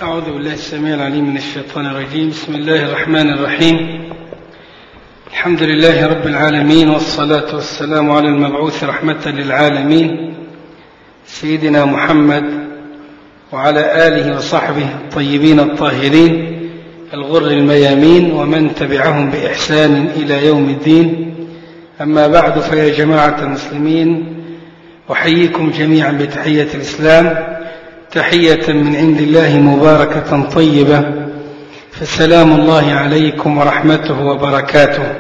أعوذ بالله السميع العليم من الشيطان الرجيم بسم الله الرحمن الرحيم الحمد لله رب العالمين والصلاة والسلام على المبعوث رحمة للعالمين سيدنا محمد وعلى آله وصحبه الطيبين الطاهرين الغر الميامين ومن تبعهم بإحسان إلى يوم الدين أما بعد فيا جماعة المسلمين أحييكم جميعا بتحية الإسلام تحية من عند الله مباركة طيبة فسلام الله عليكم ورحمته وبركاته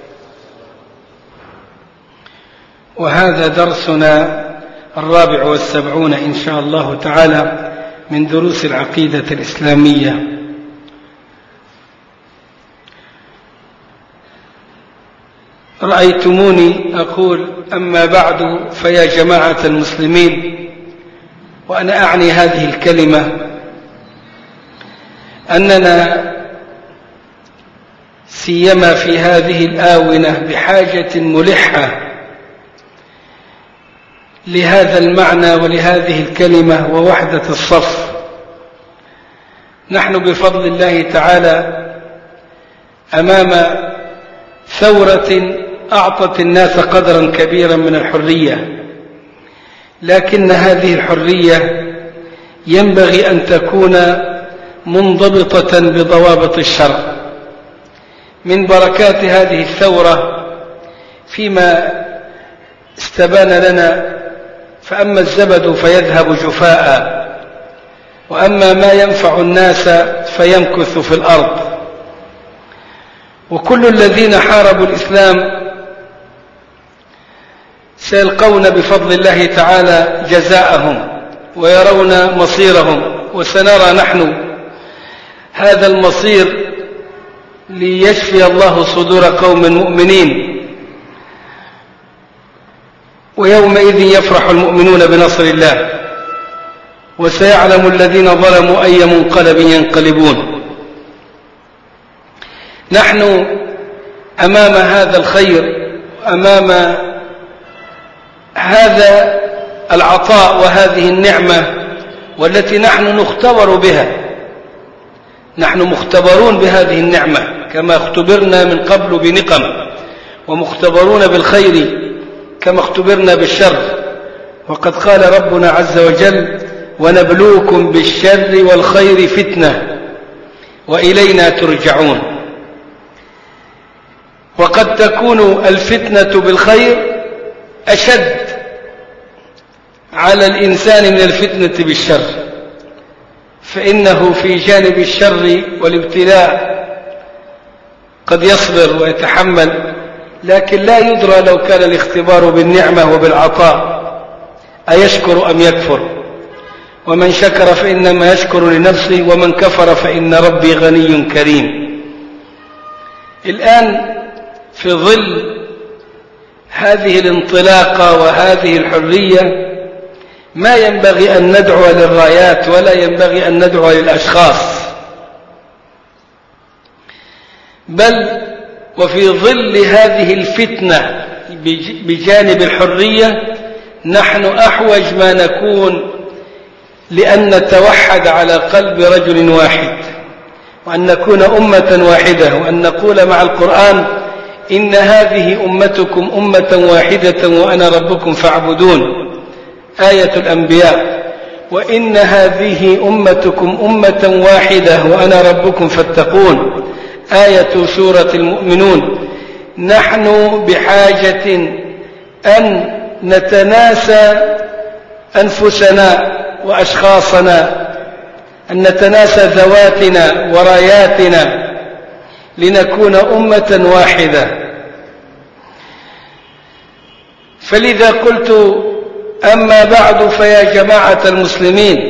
وهذا درسنا الرابع والسبعون إن شاء الله تعالى من دروس العقيدة الإسلامية رأيتموني أقول أما بعد فيا جماعة المسلمين وأنا أعني هذه الكلمة أننا سيما في هذه الآونة بحاجة ملحة لهذا المعنى ولهذه الكلمة ووحدة الصف نحن بفضل الله تعالى أمام ثورة أعطت الناس قدرا كبيرا من الحرية لكن هذه الحرية ينبغي أن تكون منضبطة بضوابط الشرع من بركات هذه الثورة فيما استبان لنا فأما الزبد فيذهب جفاء وأما ما ينفع الناس فيمكث في الأرض وكل الذين حاربوا الإسلام سيلقون بفضل الله تعالى جزاءهم ويرون مصيرهم وسنرى نحن هذا المصير ليشفي الله صدور قوم مؤمنين ويومئذ يفرح المؤمنون بنصر الله وسيعلم الذين ظلموا أي منقلب ينقلبون نحن أمام هذا الخير أمام هذا العطاء وهذه النعمة والتي نحن نختبر بها نحن مختبرون بهذه النعمة كما اختبرنا من قبل بنقم ومختبرون بالخير كما اختبرنا بالشر وقد قال ربنا عز وجل ونبلوكم بالشر والخير فتنة وإلينا ترجعون وقد تكون الفتنة بالخير أشد على الإنسان من الفتنة بالشر فإنه في جانب الشر والابتلاء قد يصبر ويتحمل لكن لا يدرى لو كان الاختبار بالنعمة وبالعطاء أيشكر أم يكفر ومن شكر فإنما يشكر لنفسه ومن كفر فإن ربي غني كريم الآن في ظل هذه الانطلاقة وهذه الحرية ما ينبغي أن ندعو للرايات ولا ينبغي أن ندعو للأشخاص بل وفي ظل هذه الفتنة بجانب الحرية نحن أحوج ما نكون لأن نتوحد على قلب رجل واحد وأن نكون أمة واحدة وأن نقول مع القرآن إن هذه أمتكم أمة واحدة وأنا ربكم فاعبدون آية الأنبياء وإن هذه أمتكم أمة واحدة وأنا ربكم فاتقون آية سورة المؤمنون نحن بحاجة أن نتناسى أنفسنا وأشخاصنا أن نتناسى ذواتنا وراياتنا لنكون أمة واحدة فلذا قلت أما بعد فيا جماعة المسلمين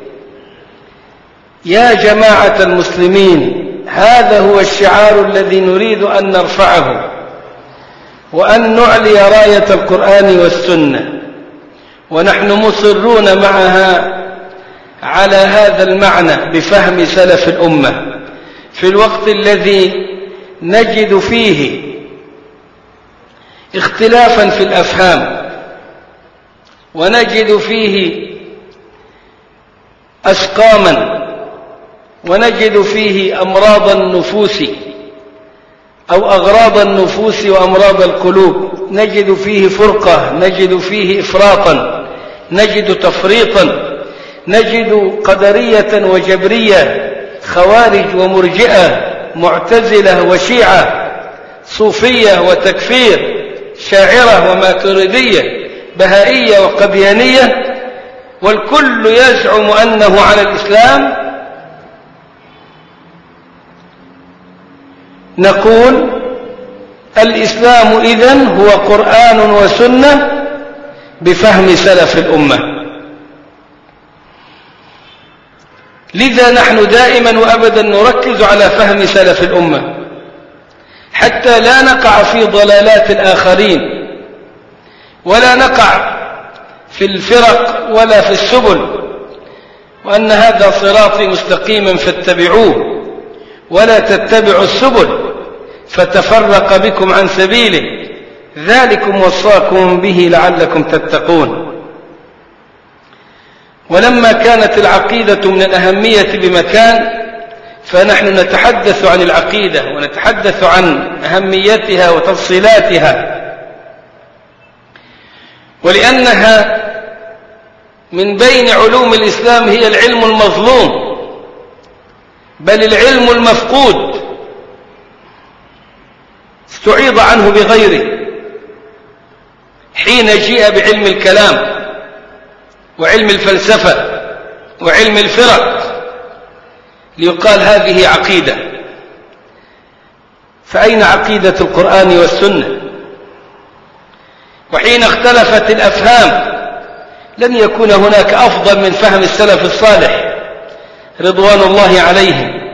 يا جماعة المسلمين هذا هو الشعار الذي نريد أن نرفعه وأن نعلي راية القرآن والسنة ونحن مصرون معها على هذا المعنى بفهم سلف الأمة في الوقت الذي نجد فيه اختلافا في الأفهام ونجد فيه أسقاما ونجد فيه أمراض النفوس أو أغراض النفوس وأمراض القلوب نجد فيه فرقة نجد فيه إفراطا نجد تفريطا نجد قدرية وجبرية خوارج ومرجئة معتزلة وشيعة صوفية وتكفير شاعرة وماتريدية بهائية وقبيانية والكل يزعم أنه على الإسلام نقول الإسلام إذن هو قرآن وسنة بفهم سلف الأمة لذا نحن دائما وأبدا نركز على فهم سلف الأمة حتى لا نقع في ضلالات الآخرين ولا نقع في الفرق ولا في السبل وأن هذا صراطي مستقيما فاتبعوه ولا تتبعوا السبل فتفرق بكم عن سبيله ذلكم وصاكم به لعلكم تتقون ولما كانت العقيدة من الأهمية بمكان فنحن نتحدث عن العقيدة ونتحدث عن أهميتها وتفصيلاتها ولأنها من بين علوم الإسلام هي العلم المظلوم بل العلم المفقود استعيض عنه بغيره حين جيء بعلم الكلام وعلم الفلسفة وعلم الفرق ليقال هذه عقيدة فأين عقيدة القرآن والسنة وحين اختلفت الأفهام لن يكون هناك أفضل من فهم السلف الصالح رضوان الله عليهم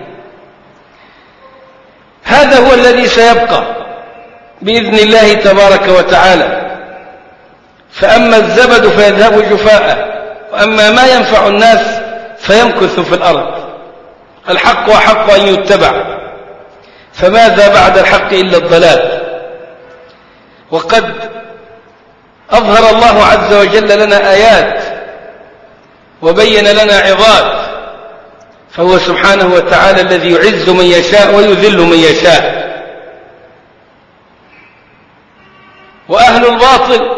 هذا هو الذي سيبقى بإذن الله تبارك وتعالى فأما الزبد فيذهب جفاء وأما ما ينفع الناس فيمكث في الأرض الحق أحق أن يتبع فماذا بعد الحق إلا الضلال وقد أظهر الله عز وجل لنا آيات وبين لنا عظات فهو سبحانه وتعالى الذي يعز من يشاء ويذل من يشاء وأهل الباطل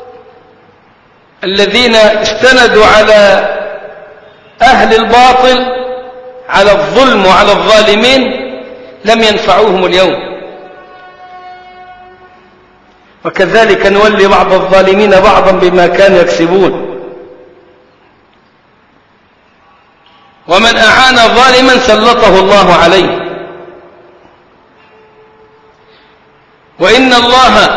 الذين استندوا على أهل الباطل على الظلم وعلى الظالمين لم ينفعوهم اليوم وكذلك نولي بعض الظالمين بعضا بما كانوا يكسبون ومن أعان ظالما سلطه الله عليه وإن الله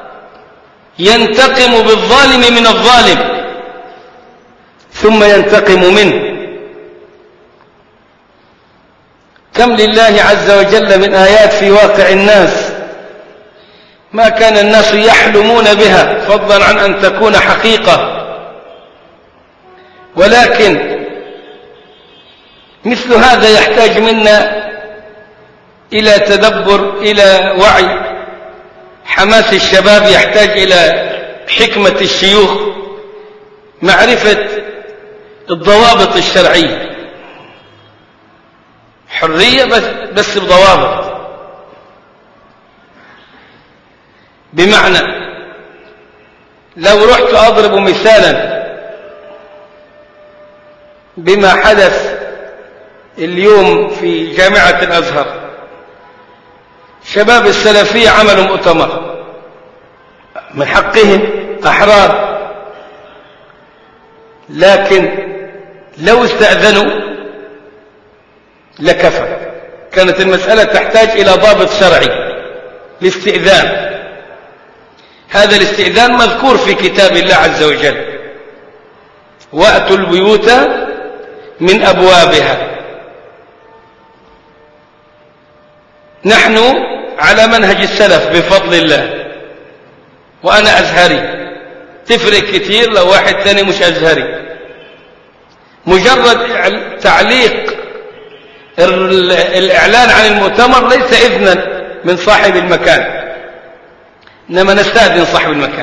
ينتقم بالظالم من الظالم ثم ينتقم منه كم لله عز وجل من آيات في واقع الناس ما كان الناس يحلمون بها فضلا عن أن تكون حقيقة ولكن مثل هذا يحتاج منا إلى تدبر إلى وعي حماس الشباب يحتاج إلى حكمة الشيوخ معرفة الضوابط الشرعية حرية بس, بس بضوابط بمعنى لو رحت أضرب مثالا بما حدث اليوم في جامعة الأزهر شباب السلفية عملوا مؤتمر من حقهم أحرار لكن لو استأذنوا لكفى كانت المسألة تحتاج إلى ضابط شرعي الاستئذان هذا الاستئذان مذكور في كتاب الله عز وجل وأتوا البيوت من أبوابها نحن على منهج السلف بفضل الله وأنا أزهري تفرق كثير لو واحد ثاني مش أزهري مجرد تعليق الإعلان عن المؤتمر ليس إذنا من صاحب المكان إنما نستأذن صاحب المكان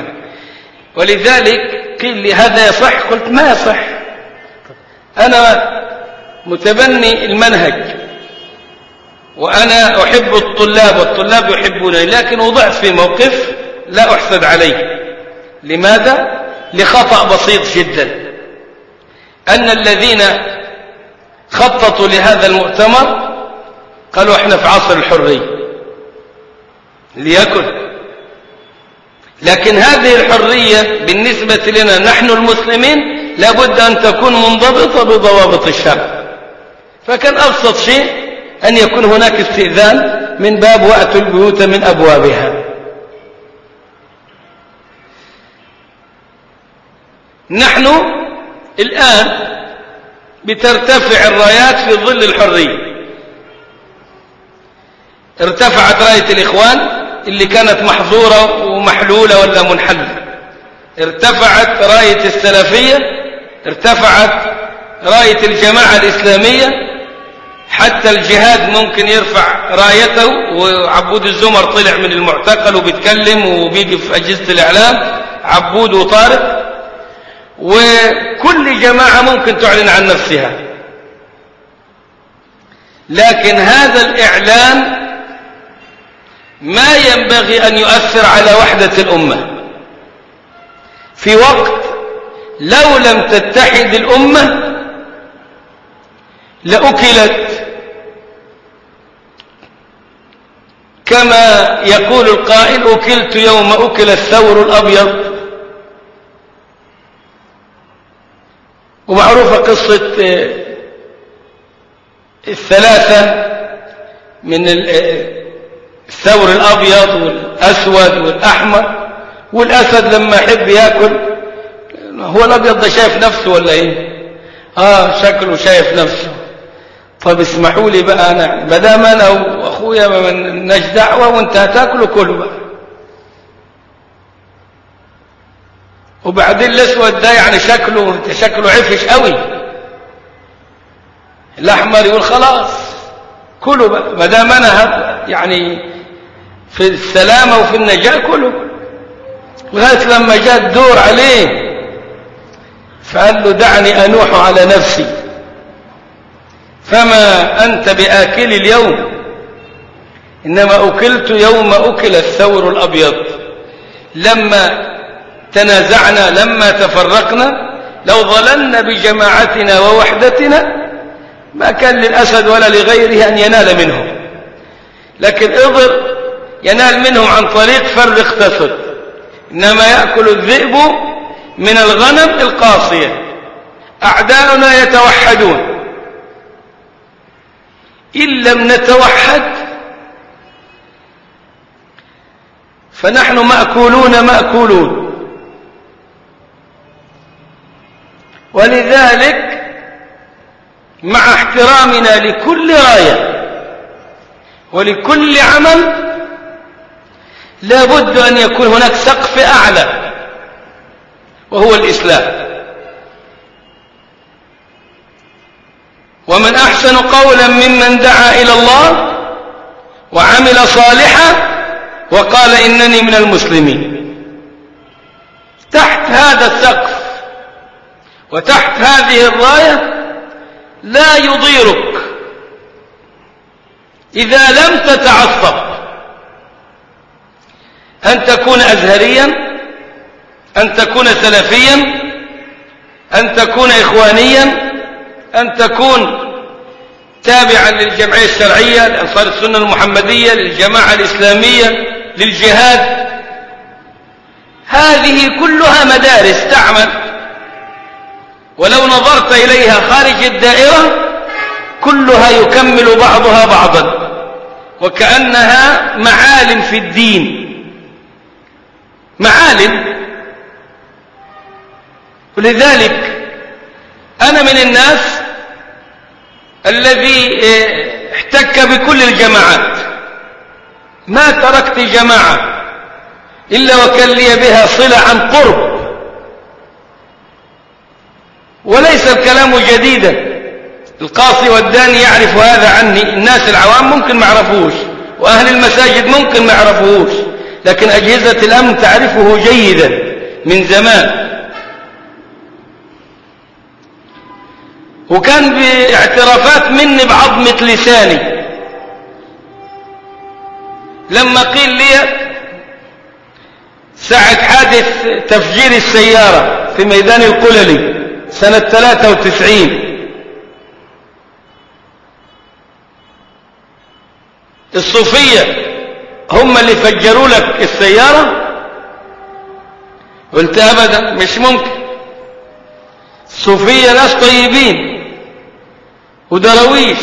ولذلك قيل لي هذا يصح قلت ما يصح أنا متبني المنهج وأنا أحب الطلاب والطلاب يحبونني لكن وضعت في موقف لا أحسد عليه لماذا؟ لخطأ بسيط جدا أن الذين خططوا لهذا المؤتمر قالوا احنا في عصر الحرية ليكن لكن هذه الحرية بالنسبة لنا نحن المسلمين لابد أن تكون منضبطة بضوابط الشرع فكان أبسط شيء أن يكون هناك استئذان من باب وأتوا البيوت من أبوابها نحن الآن بترتفع الرايات في ظل الحرية ارتفعت راية الإخوان اللي كانت محظورة ومحلولة ولا منحلة ارتفعت راية السلفية ارتفعت راية الجماعة الإسلامية حتى الجهاد ممكن يرفع رايته وعبود الزمر طلع من المعتقل وبيتكلم وبيجي في أجهزة الإعلام عبود وطارق وكل جماعة ممكن تعلن عن نفسها لكن هذا الإعلان ما ينبغي أن يؤثر على وحدة الأمة في وقت لو لم تتحد الأمة لأكلت كما يقول القائل أكلت يوم أكل الثور الأبيض ومعروفة قصة الثلاثة من الثور الأبيض والأسود والأحمر والأسد لما يحب يأكل هو الأبيض ده شايف نفسه ولا إيه آه شكله شايف نفسه طب اسمحوا لي بقى أنا ما دام أنا وأخويا ما لناش دعوة وأنت هتاكله كله بقى وبعدين الأسود ده يعني شكله شكله عفش قوي الأحمر يقول خلاص كله بقى ما دام أنا يعني في السلامة وفي النجاة كله لغاية لما جاء الدور عليه فقال له دعني أنوح على نفسي فما أنت بآكل اليوم إنما أكلت يوم أكل الثور الأبيض لما تنازعنا لما تفرقنا لو ظللنا بجماعتنا ووحدتنا ما كان للأسد ولا لغيره أن ينال منهم لكن اضر ينال منهم عن طريق فرق تسد إنما يأكل الذئب من الغنم القاصية أعداؤنا يتوحدون إن لم نتوحد فنحن مأكولون مأكولون ولذلك مع احترامنا لكل راية ولكل عمل لا بد أن يكون هناك سقف أعلى وهو الإسلام ومن أحسن قولا ممن دعا إلى الله وعمل صالحا وقال إنني من المسلمين تحت هذا السقف وتحت هذه الراية لا يضيرك إذا لم تتعصب أن تكون أزهريا أن تكون سلفيا أن تكون إخوانيا أن تكون تابعا للجمعية الشرعية لأنصار السنة المحمدية للجماعة الإسلامية للجهاد هذه كلها مدارس تعمل ولو نظرت إليها خارج الدائرة كلها يكمل بعضها بعضا وكأنها معالم في الدين معالم ولذلك أنا من الناس الذي احتك بكل الجماعات ما تركت جماعة إلا وكان لي بها صلة عن قرب وليس الكلام جديدا القاصي والداني يعرف هذا عني الناس العوام ممكن ما يعرفوش وأهل المساجد ممكن ما يعرفوش لكن أجهزة الأمن تعرفه جيدا من زمان وكان باعترافات مني بعظمة لساني لما قيل لي ساعة حادث تفجير السيارة في ميدان القللي سنة 93 الصوفية هم اللي فجروا لك السيارة قلت أبدا مش ممكن الصوفية ناس طيبين ودرويش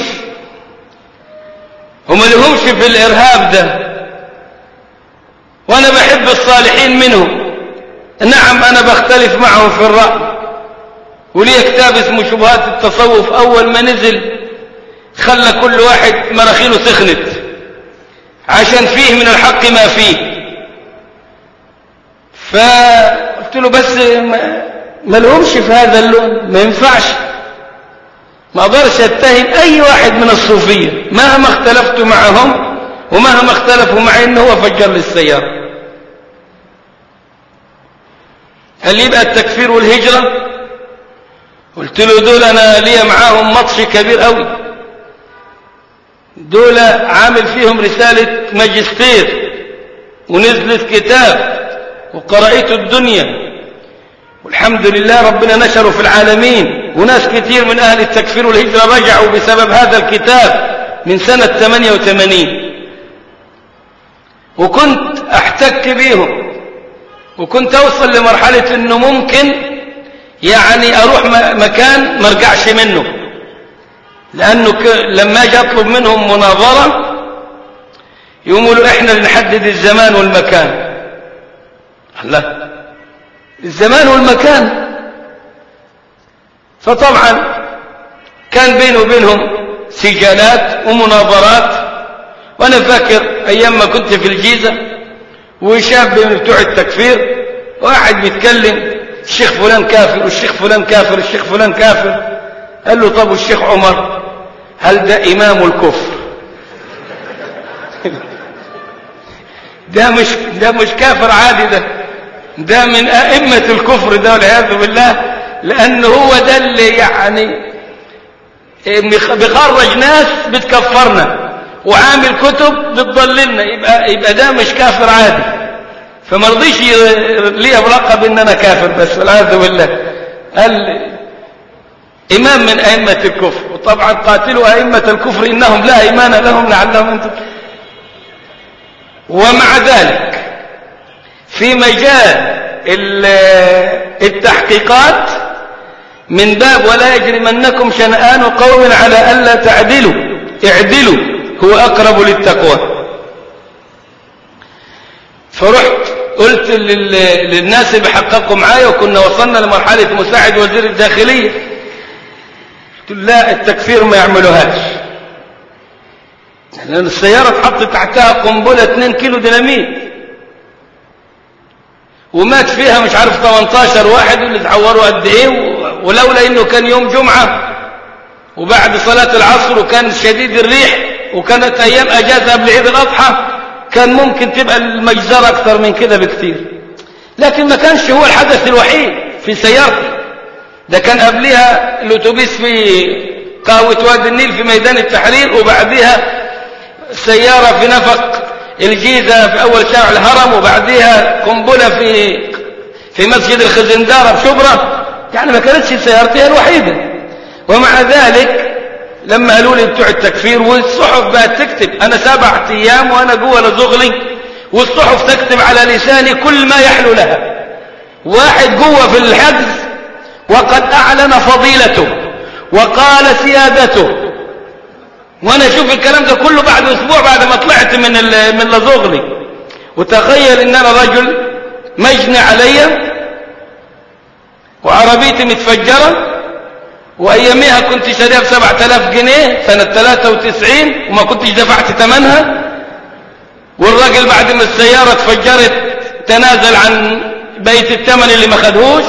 هم اللي همش في الإرهاب ده وأنا بحب الصالحين منهم نعم أنا بختلف معهم في الرأي ولي كتاب اسمه شبهات التصوف أول ما نزل خلى كل واحد مراخينه سخنت عشان فيه من الحق ما فيه فقلت له بس ما لهمش في هذا اللون ما ينفعش ما اقدرش اتهم اي واحد من الصوفيه مهما اختلفت معهم ومهما اختلفوا معي انه هو فجر لي السياره هل يبقى التكفير والهجره قلت له دول انا ليا معاهم مطش كبير قوي دول عامل فيهم رساله ماجستير ونزلت كتاب وقرأت الدنيا والحمد لله ربنا نشره في العالمين وناس كتير من أهل التكفير والهجرة رجعوا بسبب هذا الكتاب من سنة 88 وكنت أحتك بيهم وكنت أوصل لمرحلة أنه ممكن يعني أروح مكان ما ارجعش منه لأنه لما أجي أطلب منهم مناظرة يقولوا إحنا اللي نحدد الزمان والمكان لا الزمان والمكان فطبعا كان بيني وبينهم سجالات ومناظرات وانا فاكر ايام ما كنت في الجيزة وشاب من بتوع التكفير واحد بيتكلم الشيخ فلان كافر والشيخ فلان كافر الشيخ فلان كافر قال له طب والشيخ عمر هل ده امام الكفر ده مش ده مش كافر عادي ده ده من أئمة الكفر ده والعياذ بالله لأنه هو ده اللي يعني بيخرج ناس بتكفرنا وعامل كتب بتضللنا يبقى, يبقى ده مش كافر عادي فما رضيش ليه بلقب ان انا كافر بس والعياذ بالله قال امام من ائمه الكفر وطبعا قاتلوا ائمه الكفر انهم لا ايمان لهم لعلهم انتم ومع ذلك في مجال التحقيقات من باب ولا يجرمنكم شنآن قوم على ألا تعدلوا اعدلوا هو أقرب للتقوى فرحت قلت للناس اللي بيحققوا معايا وكنا وصلنا لمرحلة مساعد وزير الداخلية قلت لا التكفير ما يعملوهاش لأن السيارة تحط تحتها قنبلة 2 كيلو ديناميت ومات فيها مش عارف 18 واحد واللي اتعوروا قد ايه ولولا انه كان يوم جمعة وبعد صلاة العصر وكان شديد الريح وكانت ايام اجازة قبل عيد الاضحى كان ممكن تبقى المجزرة اكثر من كده بكثير لكن ما كانش هو الحدث الوحيد في سيارتي ده كان قبلها الاتوبيس في قهوة وادي النيل في ميدان التحرير وبعدها سيارة في نفق الجيزة في أول شارع الهرم وبعديها قنبلة في في مسجد الخزندارة بشبرة يعني ما كانتش سيارتي الوحيدة ومع ذلك لما قالوا لي بتوع التكفير والصحف بقت تكتب أنا سبعة أيام وأنا جوه لزغلي والصحف تكتب على لساني كل ما يحلو لها واحد جوه في الحجز وقد أعلن فضيلته وقال سيادته وانا اشوف الكلام ده كله بعد اسبوع بعد ما طلعت من من لزغلي وتخيل ان انا رجل مجني عليا وعربيتي متفجرة واياميها كنت شاريها ب 7000 جنيه سنة 93 وما كنتش دفعت ثمنها والراجل بعد ما السيارة اتفجرت تنازل عن بيت الثمن اللي ما خدهوش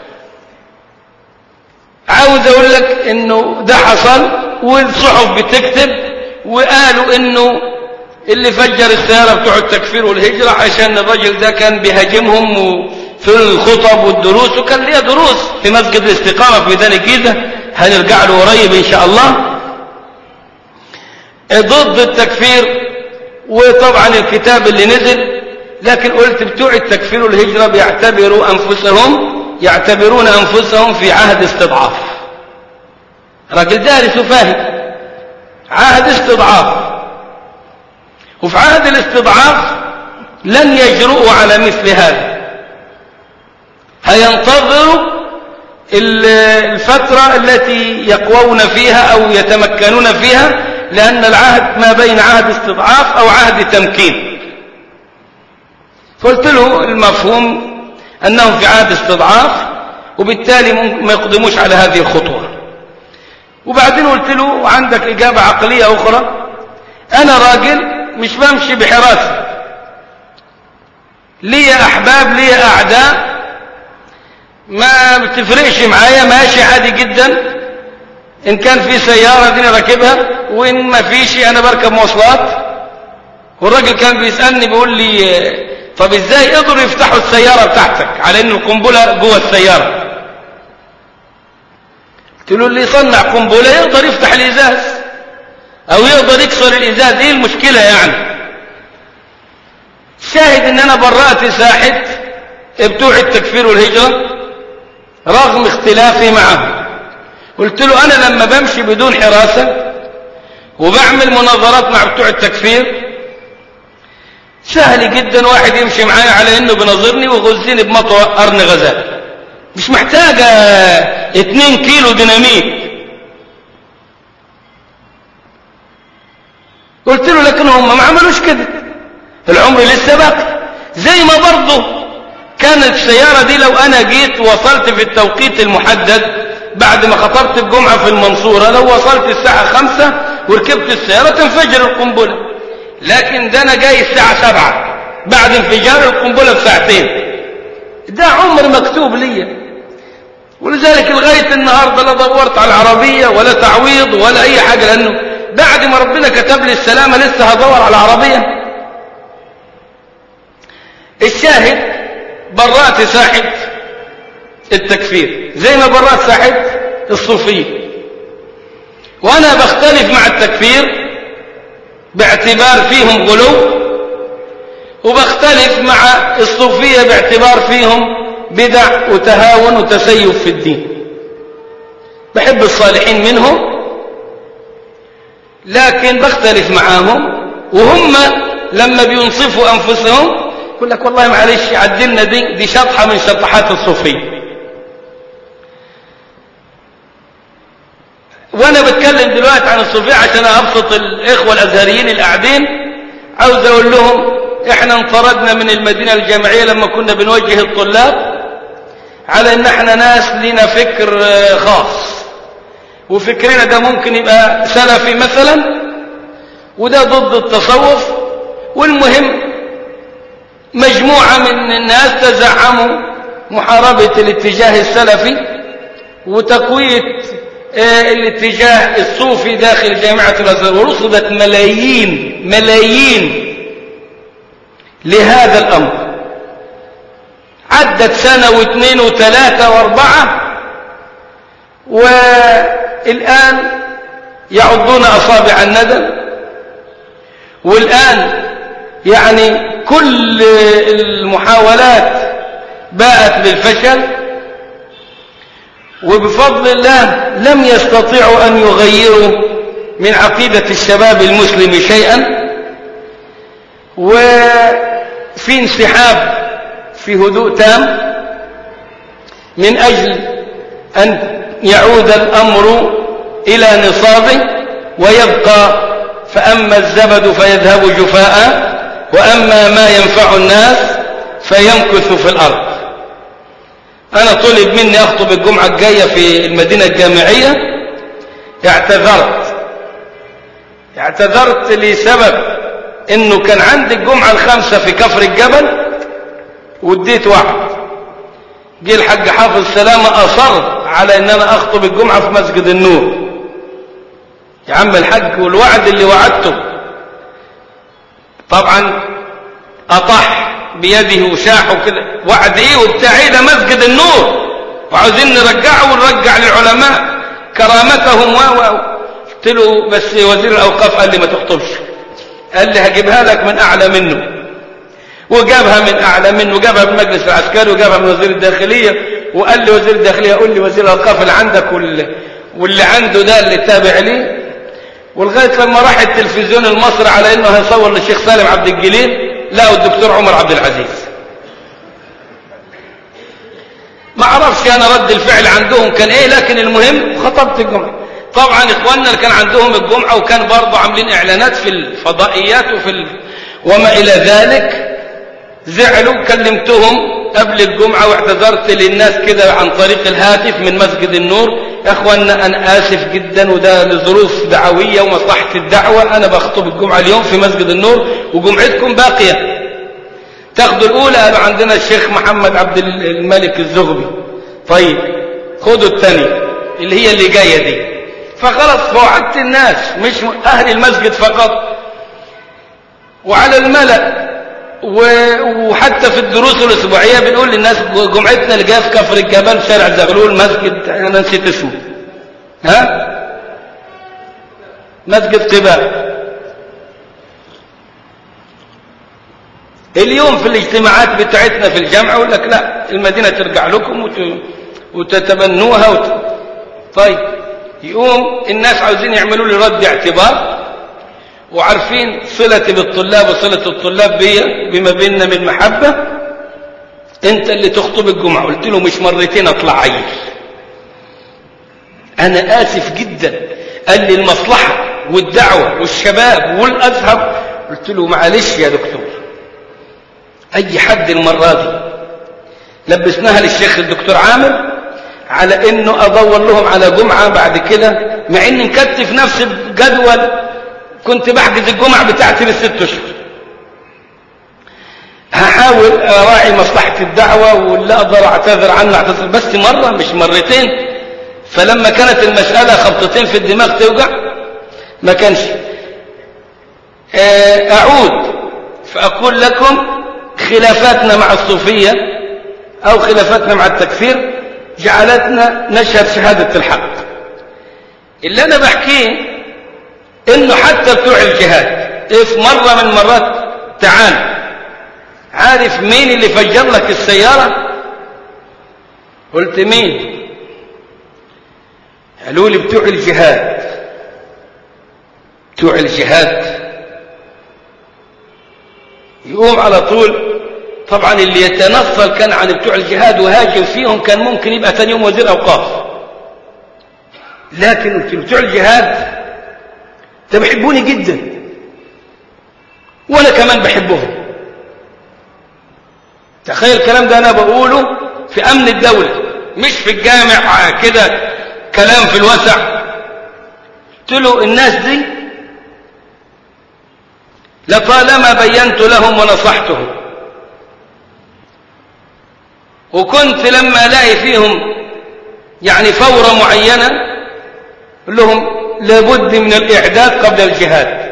عاوز اقول لك انه ده حصل والصحف بتكتب وقالوا انه اللي فجر السيارة بتوع التكفير والهجرة عشان الرجل ده كان بيهاجمهم في الخطب والدروس وكان ليه دروس في مسجد الاستقامة في ميدان الجيزة هنرجع له قريب إن شاء الله ضد التكفير وطبعا الكتاب اللي نزل لكن قلت بتوع التكفير والهجرة بيعتبروا أنفسهم يعتبرون أنفسهم في عهد استضعاف راجل دارس وفاهم عهد استضعاف وفي عهد الاستضعاف لن يجرؤوا على مثل هذا هينتظروا الفترة التي يقوون فيها أو يتمكنون فيها لأن العهد ما بين عهد استضعاف أو عهد تمكين فقلت له المفهوم أنهم في عهد استضعاف وبالتالي ما يقدموش على هذه الخطوة وبعدين قلت له عندك إجابة عقلية أخرى أنا راجل مش بمشي بحراسة لي أحباب لي أعداء ما بتفرقش معايا ماشي عادي جدا إن كان في سيارة دي راكبها وإن ما فيش أنا بركب مواصلات والراجل كان بيسألني بيقول لي طب إزاي قدروا يفتحوا السيارة بتاعتك على إن القنبلة جوه السيارة قلت له اللي يصنع قنبلة يقدر يفتح الإزاز أو يقدر يكسر الإزاز إيه المشكلة يعني شاهد إن أنا برأت ساحة بتوع التكفير والهجرة رغم اختلافي معهم قلت له أنا لما بمشي بدون حراسة وبعمل مناظرات مع بتوع التكفير سهل جدا واحد يمشي معايا على انه بنظرني ويغزني بمطوى قرن غزال مش محتاجة اتنين كيلو ديناميت قلت له لكن هم ما عملوش كده العمر لسه باقي زي ما برضه كانت السيارة دي لو أنا جيت وصلت في التوقيت المحدد بعد ما خطرت الجمعة في المنصورة لو وصلت الساعة خمسة وركبت السيارة تنفجر القنبلة لكن ده أنا جاي الساعة سبعة بعد انفجار القنبلة بساعتين ده عمر مكتوب لي ولذلك لغاية النهاردة لا دورت على العربية ولا تعويض ولا أي حاجة لأنه بعد ما ربنا كتب لي السلامة لسه هدور على العربية الشاهد برأت ساحة التكفير زي ما برأت ساحة الصوفية وأنا بختلف مع التكفير باعتبار فيهم غلو وبختلف مع الصوفية باعتبار فيهم بدع وتهاون وتسيف في الدين بحب الصالحين منهم لكن بختلف معاهم وهم لما بينصفوا أنفسهم يقول لك والله معلش عدلنا دي دي شطحة من شطحات الصوفية وانا بتكلم دلوقتي عن الصوفية عشان ابسط الاخوة الازهريين القاعدين عاوز اقول لهم احنا انطردنا من المدينة الجامعية لما كنا بنوجه الطلاب على ان احنا ناس لنا فكر خاص وفكرنا ده ممكن يبقى سلفي مثلا وده ضد التصوف والمهم مجموعة من الناس تزعموا محاربة الاتجاه السلفي وتقوية الاتجاه الصوفي داخل جامعة الأزهر ورصدت ملايين ملايين لهذا الأمر عدت سنة واثنين وثلاثة واربعة والآن يعضون أصابع الندم والآن يعني كل المحاولات باءت بالفشل وبفضل الله لم يستطيعوا أن يغيروا من عقيدة الشباب المسلم شيئا وفي انسحاب في هدوء تام من أجل أن يعود الأمر إلى نصابه ويبقى فأما الزبد فيذهب جفاء وأما ما ينفع الناس فيمكث في الأرض أنا طلب مني أخطب الجمعة الجاية في المدينة الجامعية اعتذرت اعتذرت لسبب انه كان عندي الجمعة الخامسة في كفر الجبل واديت وعد جه الحاج حافظ سلامة أصر على ان انا اخطب الجمعة في مسجد النور يا عم الحاج والوعد اللي وعدته طبعا أطح بيده وشاح وكده وعد ايه وبتاع ايه ده مسجد النور وعاوزين نرجعه ونرجع للعلماء كرامتهم و قلت له بس وزير الأوقاف قال لي ما تخطبش قال لي هجيبها لك من أعلى منه وجابها من أعلى منه وجابها من المجلس العسكري وجابها من وزير الداخلية وقال لي وزير الداخلية قول لي وزير الأوقاف اللي عندك واللي, واللي عنده ده اللي تابع لي ولغاية لما راح التلفزيون المصري على انه هيصور للشيخ سالم عبد الجليل لقوا الدكتور عمر عبد العزيز ما اعرفش انا رد الفعل عندهم كان ايه لكن المهم خطبت الجمعة طبعا اخواننا اللي كان عندهم الجمعة وكان برضه عاملين اعلانات في الفضائيات وفي ال... وما الى ذلك زعلوا كلمتهم قبل الجمعة واعتذرت للناس كده عن طريق الهاتف من مسجد النور يا اخوانا انا اسف جدا وده لظروف دعوية ومصلحة الدعوة انا بخطب الجمعة اليوم في مسجد النور وجمعتكم باقية تاخدوا الاولى عندنا الشيخ محمد عبد الملك الزغبي طيب خدوا الثانية اللي هي اللي جاية دي فخلاص فوعدت الناس مش اهل المسجد فقط وعلى الملأ وحتى في الدروس الأسبوعية بنقول للناس جمعتنا اللي جايه في كفر الجبل شارع زغلول مسجد أنا نسيت اسمه ها مسجد قباء اليوم في الاجتماعات بتاعتنا في الجامعة يقول لك لا المدينة ترجع لكم وت... وتتبنوها وت... طيب يقوم الناس عاوزين يعملوا لي رد اعتبار وعارفين صلتي بالطلاب وصلة الطلاب بي بما بيننا من محبة انت اللي تخطب الجمعة قلت له مش مرتين اطلع عيل انا اسف جدا قال لي المصلحة والدعوة والشباب والازهر قلت له معلش يا دكتور اي حد المرة دي لبسناها للشيخ الدكتور عامر على انه ادور لهم على جمعة بعد كده مع اني مكتف نفس الجدول كنت بحجز الجمعة بتاعتي للست اشهر هحاول اراعي مصلحة الدعوة واللي اقدر اعتذر عنه اعتذر بس مرة مش مرتين فلما كانت المسألة خبطتين في الدماغ توجع ما كانش اعود فاقول لكم خلافاتنا مع الصوفية او خلافاتنا مع التكفير جعلتنا نشهد شهادة الحق اللي انا بحكيه انه حتى بتوع الجهاد في مرة من مرات تعال عارف مين اللي فجر لك السيارة قلت مين قالوا لي بتوع الجهاد بتوع الجهاد يقوم على طول طبعا اللي يتنصل كان عن بتوع الجهاد وهاجم فيهم كان ممكن يبقى ثاني يوم وزير اوقاف لكن بتوع الجهاد ده بيحبوني جدا وانا كمان بحبهم تخيل الكلام ده انا بقوله في امن الدولة مش في الجامع كده كلام في الوسع قلت له الناس دي لطالما بينت لهم ونصحتهم وكنت لما الاقي فيهم يعني فورة معينة قل لهم لابد من الإعداد قبل الجهاد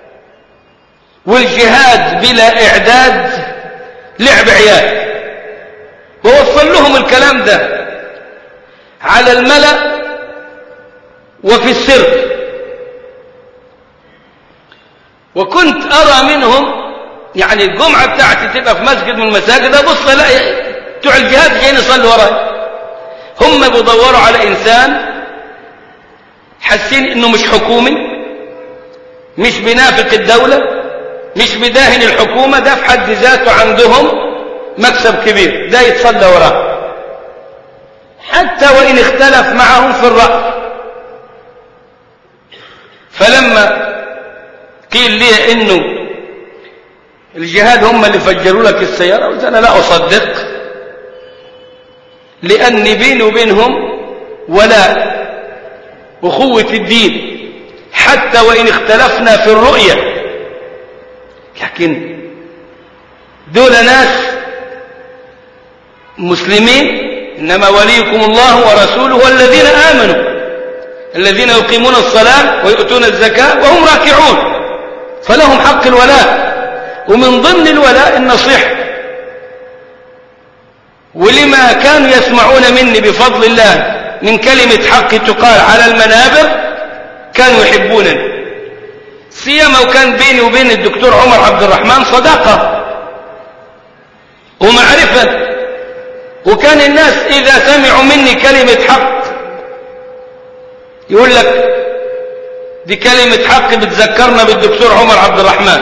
والجهاد بلا إعداد لعب عيال ووصل لهم الكلام ده على الملأ وفي السر وكنت أرى منهم يعني الجمعة بتاعتي تبقى في مسجد من المساجد أبص ألاقي بتوع الجهاد جايين يصلوا وراي هم بيدوروا على إنسان حاسين انه مش حكومي مش بينافق الدولة مش بداهن الحكومة ده في حد ذاته عندهم مكسب كبير ده يتصلى وراه حتى وإن اختلف معهم في الرأي فلما قيل لي انه الجهاد هم اللي فجروا لك السيارة قلت انا لا اصدق لاني بيني وبينهم ولا أخوة الدين حتى وإن اختلفنا في الرؤية لكن دول ناس مسلمين إنما وليكم الله ورسوله والذين آمنوا الذين يقيمون الصلاة ويؤتون الزكاة وهم راكعون فلهم حق الولاء ومن ضمن الولاء النصيحة ولما كانوا يسمعون مني بفضل الله من كلمة حق تقال على المنابر كانوا يحبونني سيما وكان بيني وبين الدكتور عمر عبد الرحمن صداقة ومعرفة وكان الناس إذا سمعوا مني كلمة حق يقول لك دي كلمة حق بتذكرنا بالدكتور عمر عبد الرحمن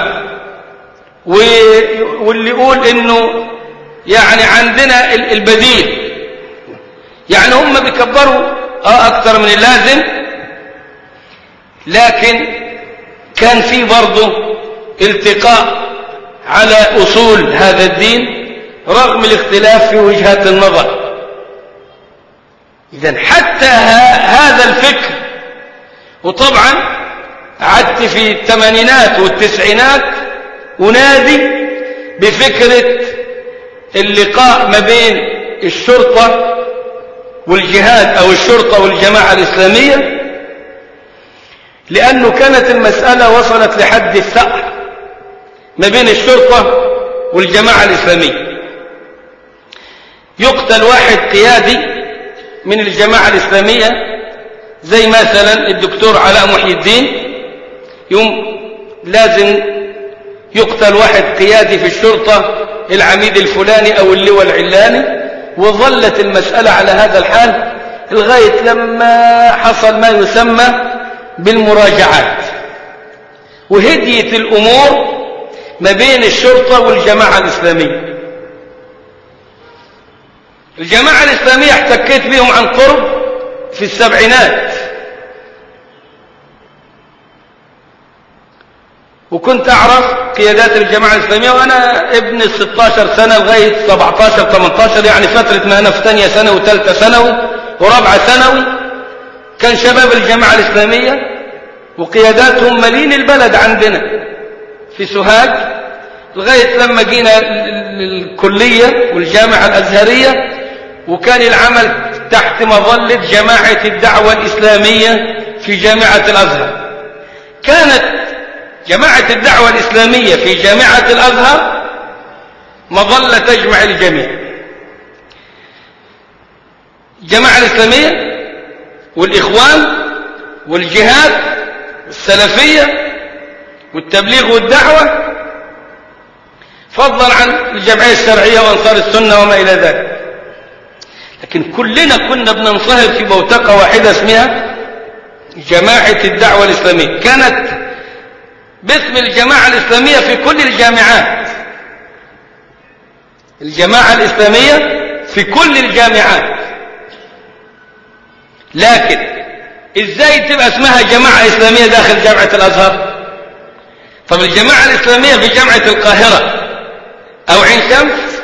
واللي يقول انه يعني عندنا البديل يعني هم بيكبروا اه اكتر من اللازم لكن كان في برضه التقاء على اصول هذا الدين رغم الاختلاف في وجهات النظر اذا حتى هذا الفكر وطبعا قعدت في الثمانينات والتسعينات أنادي بفكرة اللقاء ما بين الشرطة والجهاد أو الشرطة والجماعة الإسلامية لأنه كانت المسألة وصلت لحد الثأر ما بين الشرطة والجماعة الإسلامية يقتل واحد قيادي من الجماعة الإسلامية زي مثلا الدكتور علاء محي الدين يوم لازم يقتل واحد قيادي في الشرطة العميد الفلاني أو اللواء العلاني وظلت المسألة على هذا الحال لغاية لما حصل ما يسمى بالمراجعات وهديت الأمور ما بين الشرطة والجماعة الإسلامية الجماعة الإسلامية احتكيت بهم عن قرب في السبعينات وكنت أعرف قيادات الجماعة الإسلامية وأنا ابن 16 سنة لغاية 17 18 يعني فترة ما أنا في ثانية سنة وثالثة ثانوي ورابعة ثانوي كان شباب الجماعة الإسلامية وقياداتهم ملين البلد عندنا في سوهاج لغاية لما جينا الكلية والجامعة الأزهرية وكان العمل تحت مظلة جماعة الدعوة الإسلامية في جامعة الأزهر كانت جماعة الدعوة الإسلامية في جامعة الأزهر مظلة تجمع الجميع الجماعة الإسلامية والإخوان والجهاد والسلفية والتبليغ والدعوة فضلا عن الجمعية الشرعية وأنصار السنة وما إلى ذلك لكن كلنا كنا بننصهر في بوتقة واحدة اسمها جماعة الدعوة الإسلامية كانت باسم الجماعة الإسلامية في كل الجامعات الجماعة الإسلامية في كل الجامعات لكن إزاي تبقى اسمها جماعة إسلامية داخل جامعة الأزهر طب الجماعة الإسلامية في جامعة القاهرة أو عين شمس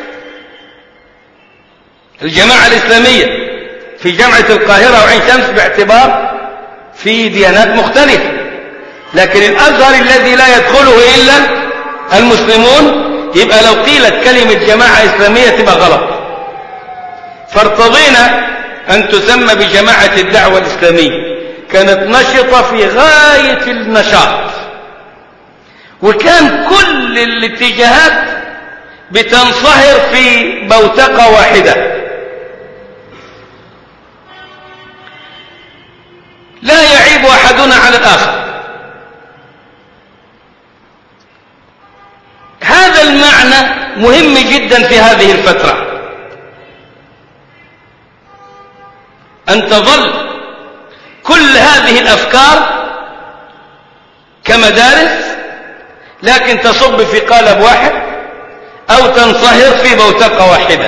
الجماعة الإسلامية في جامعة القاهرة أو عين شمس باعتبار في ديانات مختلفة لكن الأزهر الذي لا يدخله إلا المسلمون يبقى لو قيلت كلمة جماعة إسلامية تبقى غلط فارتضينا أن تسمى بجماعة الدعوة الإسلامية كانت نشطة في غاية النشاط وكان كل الاتجاهات بتنصهر في بوتقة واحدة لا يعيب أحدنا على الآخر هذا المعنى مهم جدا في هذه الفترة أن تظل كل هذه الأفكار كمدارس لكن تصب في قالب واحد أو تنصهر في بوتقة واحدة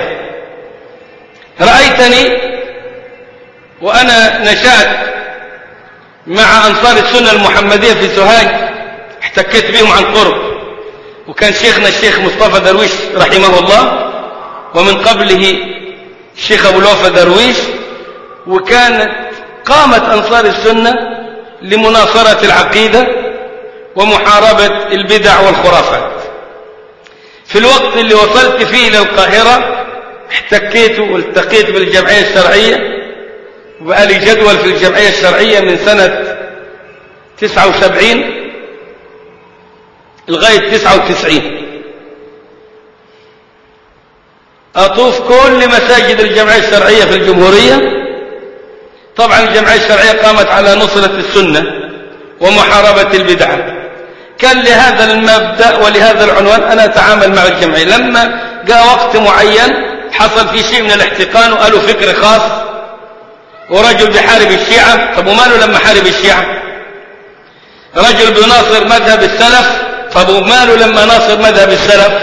رأيتني وأنا نشأت مع أنصار السنة المحمدية في سوهاج احتكيت بهم عن قرب وكان شيخنا الشيخ مصطفى درويش رحمه الله ومن قبله الشيخ أبو الوفا درويش وكانت قامت أنصار السنة لمناصرة العقيدة ومحاربة البدع والخرافات في الوقت اللي وصلت فيه إلى القاهرة احتكيت والتقيت بالجمعية الشرعية وبقى لي جدول في الجمعية الشرعية من سنة 79 لغاية 99 أطوف كل مساجد الجمعية الشرعية في الجمهورية طبعا الجمعية الشرعية قامت على نصرة السنة ومحاربة البدعة كان لهذا المبدأ ولهذا العنوان أنا أتعامل مع الجمعية لما جاء وقت معين حصل في شيء من الاحتقان وقالوا فكر خاص ورجل بيحارب الشيعة طب وماله لما حارب الشيعة رجل بيناصر مذهب السلف طب وماله لما ناصر مذهب السلف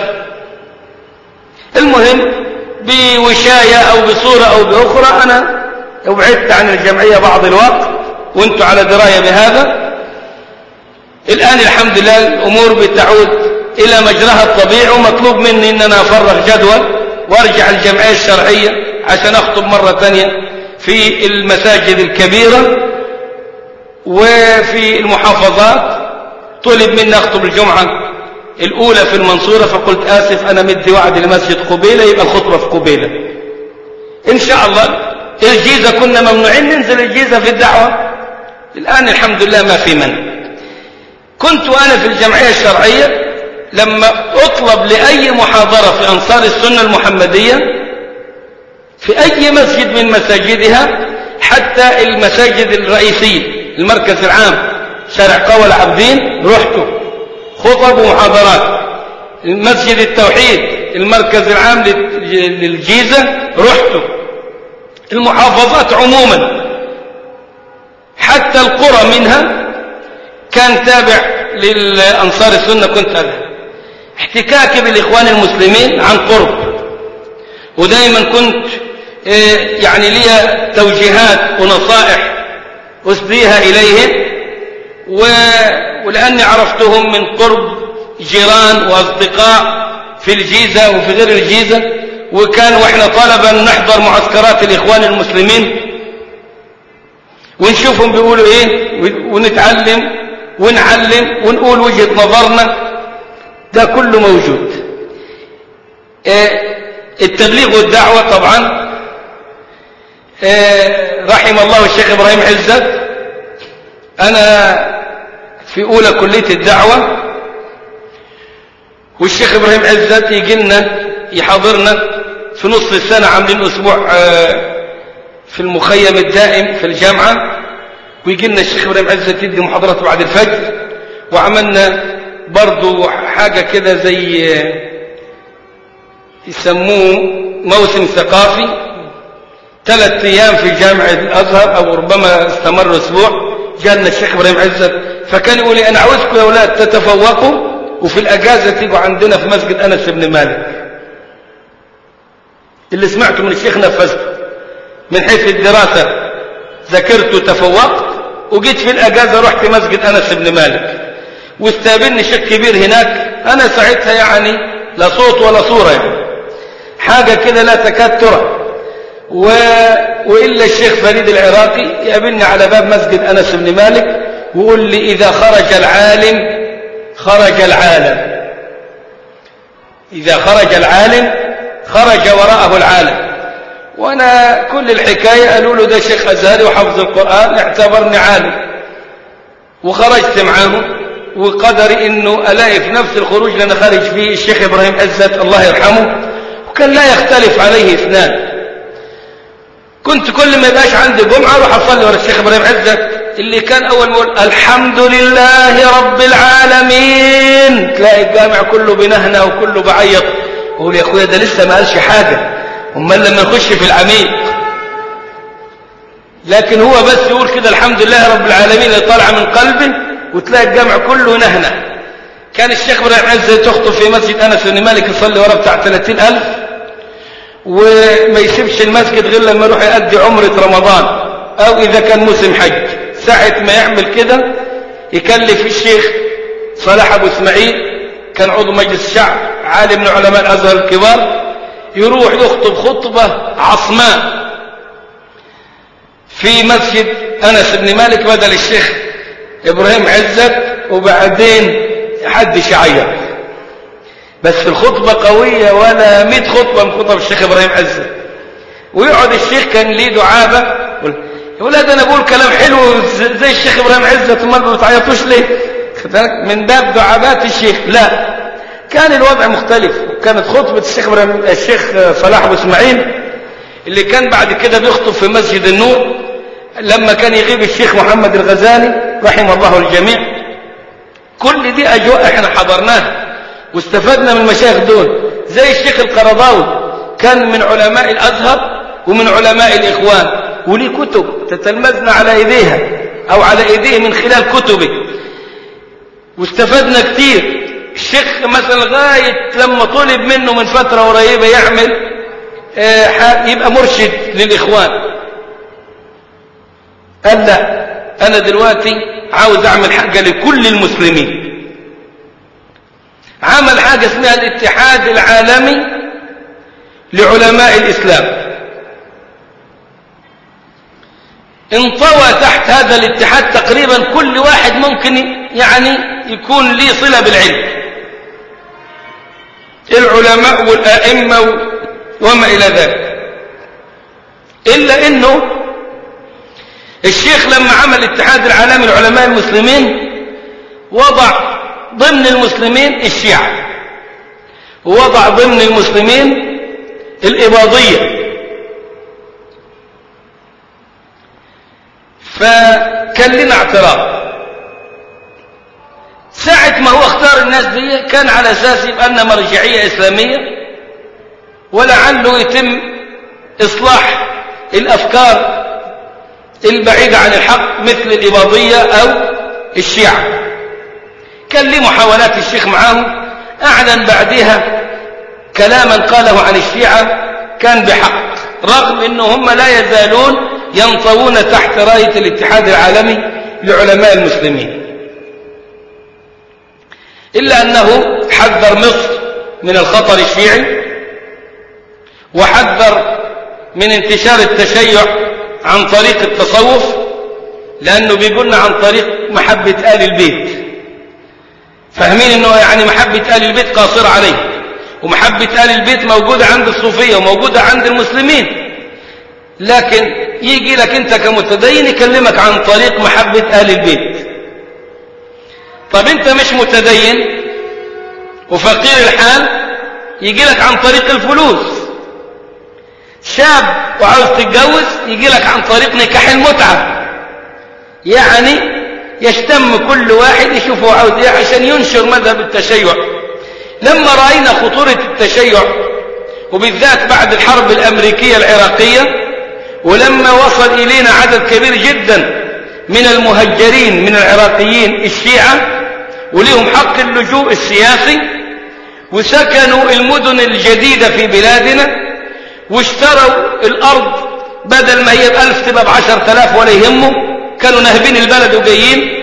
المهم بوشاية أو بصورة أو بأخرى أنا ابعدت عن الجمعية بعض الوقت وانتم على دراية بهذا الآن الحمد لله الأمور بتعود إلى مجراها الطبيعي ومطلوب مني أن أنا أفرغ جدول وأرجع الجمعية الشرعية عشان أخطب مرة ثانية في المساجد الكبيرة وفي المحافظات طلب مني أخطب الجمعة الأولى في المنصورة فقلت آسف أنا مدي وعد لمسجد قبيلة يبقى الخطبة في قبيلة إن شاء الله الجيزة كنا ممنوعين ننزل الجيزة في الدعوة الآن الحمد لله ما في من كنت أنا في الجمعية الشرعية لما أطلب لأي محاضرة في أنصار السنة المحمدية في أي مسجد من مساجدها حتى المساجد الرئيسية المركز العام شارع قوى العابدين رحت خطب ومحاضرات المسجد التوحيد المركز العام للجيزة رحت المحافظات عموما حتى القرى منها كان تابع للأنصار السنة كنت أذهب احتكاكي بالإخوان المسلمين عن قرب ودائما كنت يعني لي توجيهات ونصائح أسديها إليهم ولأني عرفتهم من قرب جيران وأصدقاء في الجيزة وفي غير الجيزة وكان وإحنا طلبا نحضر معسكرات الإخوان المسلمين ونشوفهم بيقولوا إيه ونتعلم ونعلم ونقول وجهة نظرنا ده كله موجود التبليغ والدعوة طبعا رحم الله الشيخ إبراهيم عزت أنا في أولى كلية الدعوة والشيخ إبراهيم عزت يجي لنا يحاضرنا في نصف السنة عاملين أسبوع في المخيم الدائم في الجامعة ويجي لنا الشيخ إبراهيم عزت يدي محاضرات بعد الفجر وعملنا برضو حاجة كده زي يسموه موسم ثقافي ثلاث أيام في جامع الأزهر أو ربما استمر أسبوع جالنا الشيخ إبراهيم عزت فكان يقول لي أنا عاوزكم يا أولاد تتفوقوا وفي الأجازة تيجوا عندنا في مسجد أنس بن مالك اللي سمعته من الشيخ نفذته من حيث الدراسة ذاكرت وتفوقت وجيت في الأجازة رحت مسجد أنس بن مالك واستقابلني شيخ كبير هناك أنا ساعتها يعني لا صوت ولا صورة يعني حاجة كده لا تكاد ترى و... وإلا الشيخ فريد العراقي يقابلني على باب مسجد أنس بن مالك ويقول لي إذا خرج العالم خرج العالم إذا خرج العالم خرج وراءه العالم وأنا كل الحكاية قالوا له ده شيخ أزهري وحفظ القرآن اعتبرني عالم وخرجت معه وقدري انه الاقي في نفس الخروج اللي انا خارج فيه الشيخ ابراهيم عزت الله يرحمه وكان لا يختلف عليه اثنان كنت كل ما يبقاش عندي جمعه اروح اصلي ورا الشيخ ابراهيم عزت اللي كان اول ما يقول الحمد لله رب العالمين تلاقي الجامع كله بنهنه وكله بعيط يقول يا اخويا ده لسه ما قالش حاجه امال لما نخش في العميق لكن هو بس يقول كده الحمد لله رب العالمين اللي طالعه من قلبه وتلاقي الجامع كله نهنة كان الشيخ إبراهيم عزة تخطب في مسجد أنس بن مالك يصلي ورا بتاع 30000 وما يسيبش المسجد غير لما يروح يؤدي عمرة رمضان أو إذا كان موسم حج ساعة ما يعمل كده يكلف الشيخ صلاح أبو إسماعيل كان عضو مجلس الشعب عالم من علماء الأزهر الكبار يروح يخطب خطبة عصماء في مسجد أنس بن مالك بدل الشيخ إبراهيم عزت وبعدين حد شعير بس الخطبة قوية ولا مئة خطبة من خطب الشيخ إبراهيم عزت ويقعد الشيخ كان ليه دعابة يا ولاد أنا بقول كلام حلو زي الشيخ إبراهيم عزت وما ما بتعيطوش ليه من باب دعابات الشيخ لا كان الوضع مختلف كانت خطبة الشيخ إبراهيم الشيخ صلاح أبو إسماعيل اللي كان بعد كده بيخطب في مسجد النور لما كان يغيب الشيخ محمد الغزالي رحمه الله الجميع كل دي أجواء احنا حضرناها واستفدنا من المشايخ دول زي الشيخ القرضاوي كان من علماء الأزهر ومن علماء الإخوان وليه كتب تتلمذنا على إيديها أو على إيديه من خلال كتبه واستفدنا كتير الشيخ مثلا لغاية لما طلب منه من فترة قريبة يعمل آه يبقى مرشد للإخوان قال لا أنا دلوقتي عاوز أعمل حاجة لكل المسلمين عمل حاجة اسمها الاتحاد العالمي لعلماء الإسلام انطوى تحت هذا الاتحاد تقريبا كل واحد ممكن يعني يكون ليه صلة بالعلم العلماء والآئمة وما إلى ذلك إلا أنه الشيخ لما عمل الاتحاد العالمي لعلماء المسلمين وضع ضمن المسلمين الشيعة ووضع ضمن المسلمين الإباضية فكان لنا اعتراض ساعة ما هو اختار الناس دي كان على أساس يبقى لنا مرجعية إسلامية ولعله يتم إصلاح الأفكار البعيدة عن الحق مثل الإباضية أو الشيعة كان لي محاولات الشيخ معه أعلن بعدها كلاما قاله عن الشيعة كان بحق رغم أنه هم لا يزالون ينطوون تحت راية الاتحاد العالمي لعلماء المسلمين إلا أنه حذر مصر من الخطر الشيعي وحذر من انتشار التشيع عن طريق التصوف لأنه بيقولنا عن طريق محبة آل البيت فاهمين أنه يعني محبة آل البيت قاصرة عليه ومحبة آل البيت موجودة عند الصوفية وموجودة عند المسلمين لكن يجي لك أنت كمتدين يكلمك عن طريق محبة آل البيت طب أنت مش متدين وفقير الحال يجي لك عن طريق الفلوس شاب وعاوز تتجوز يجي لك عن طريق نكاح المتعة يعني يشتم كل واحد يشوفه عاوز ايه عشان ينشر مذهب التشيع لما رأينا خطورة التشيع وبالذات بعد الحرب الأمريكية العراقية ولما وصل إلينا عدد كبير جدا من المهجرين من العراقيين الشيعة ولهم حق اللجوء السياسي وسكنوا المدن الجديدة في بلادنا واشتروا الأرض بدل ما هي بألف تبقى بعشر تلاف ولا يهمه كانوا نهبين البلد وجايين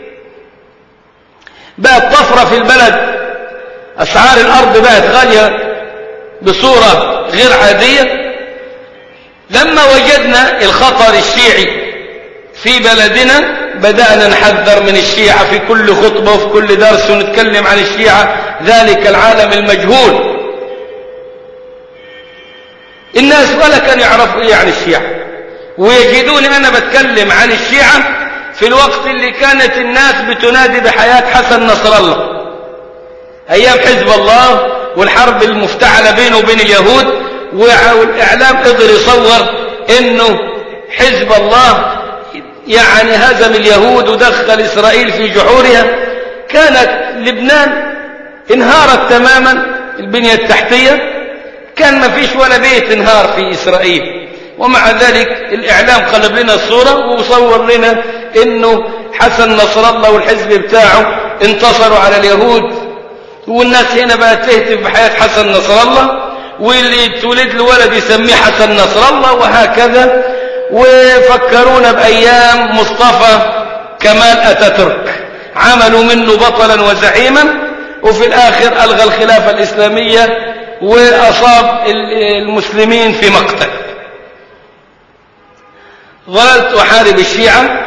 بقت طفرة في البلد أسعار الأرض بقت غالية بصورة غير عادية لما وجدنا الخطر الشيعي في بلدنا بدأنا نحذر من الشيعة في كل خطبة وفي كل درس ونتكلم عن الشيعة ذلك العالم المجهول الناس ولا كانوا يعرفوا ايه عن الشيعة ويجدون انا بتكلم عن الشيعة في الوقت اللي كانت الناس بتنادي بحياة حسن نصر الله ايام حزب الله والحرب المفتعلة بينه وبين اليهود والاعلام قدر يصور انه حزب الله يعني هزم اليهود ودخل اسرائيل في جحورها كانت لبنان انهارت تماما البنية التحتية كان ما فيش ولا بيت انهار في إسرائيل ومع ذلك الإعلام قلب لنا الصورة وصور لنا إنه حسن نصر الله والحزب بتاعه انتصروا على اليهود والناس هنا بقت تهتف بحياة حسن نصر الله واللي تولد له ولد يسميه حسن نصر الله وهكذا وفكرونا بأيام مصطفى كمال أتاتورك عملوا منه بطلا وزعيما وفي الآخر ألغى الخلافة الإسلامية وأصاب المسلمين في مقتل ظللت أحارب الشيعة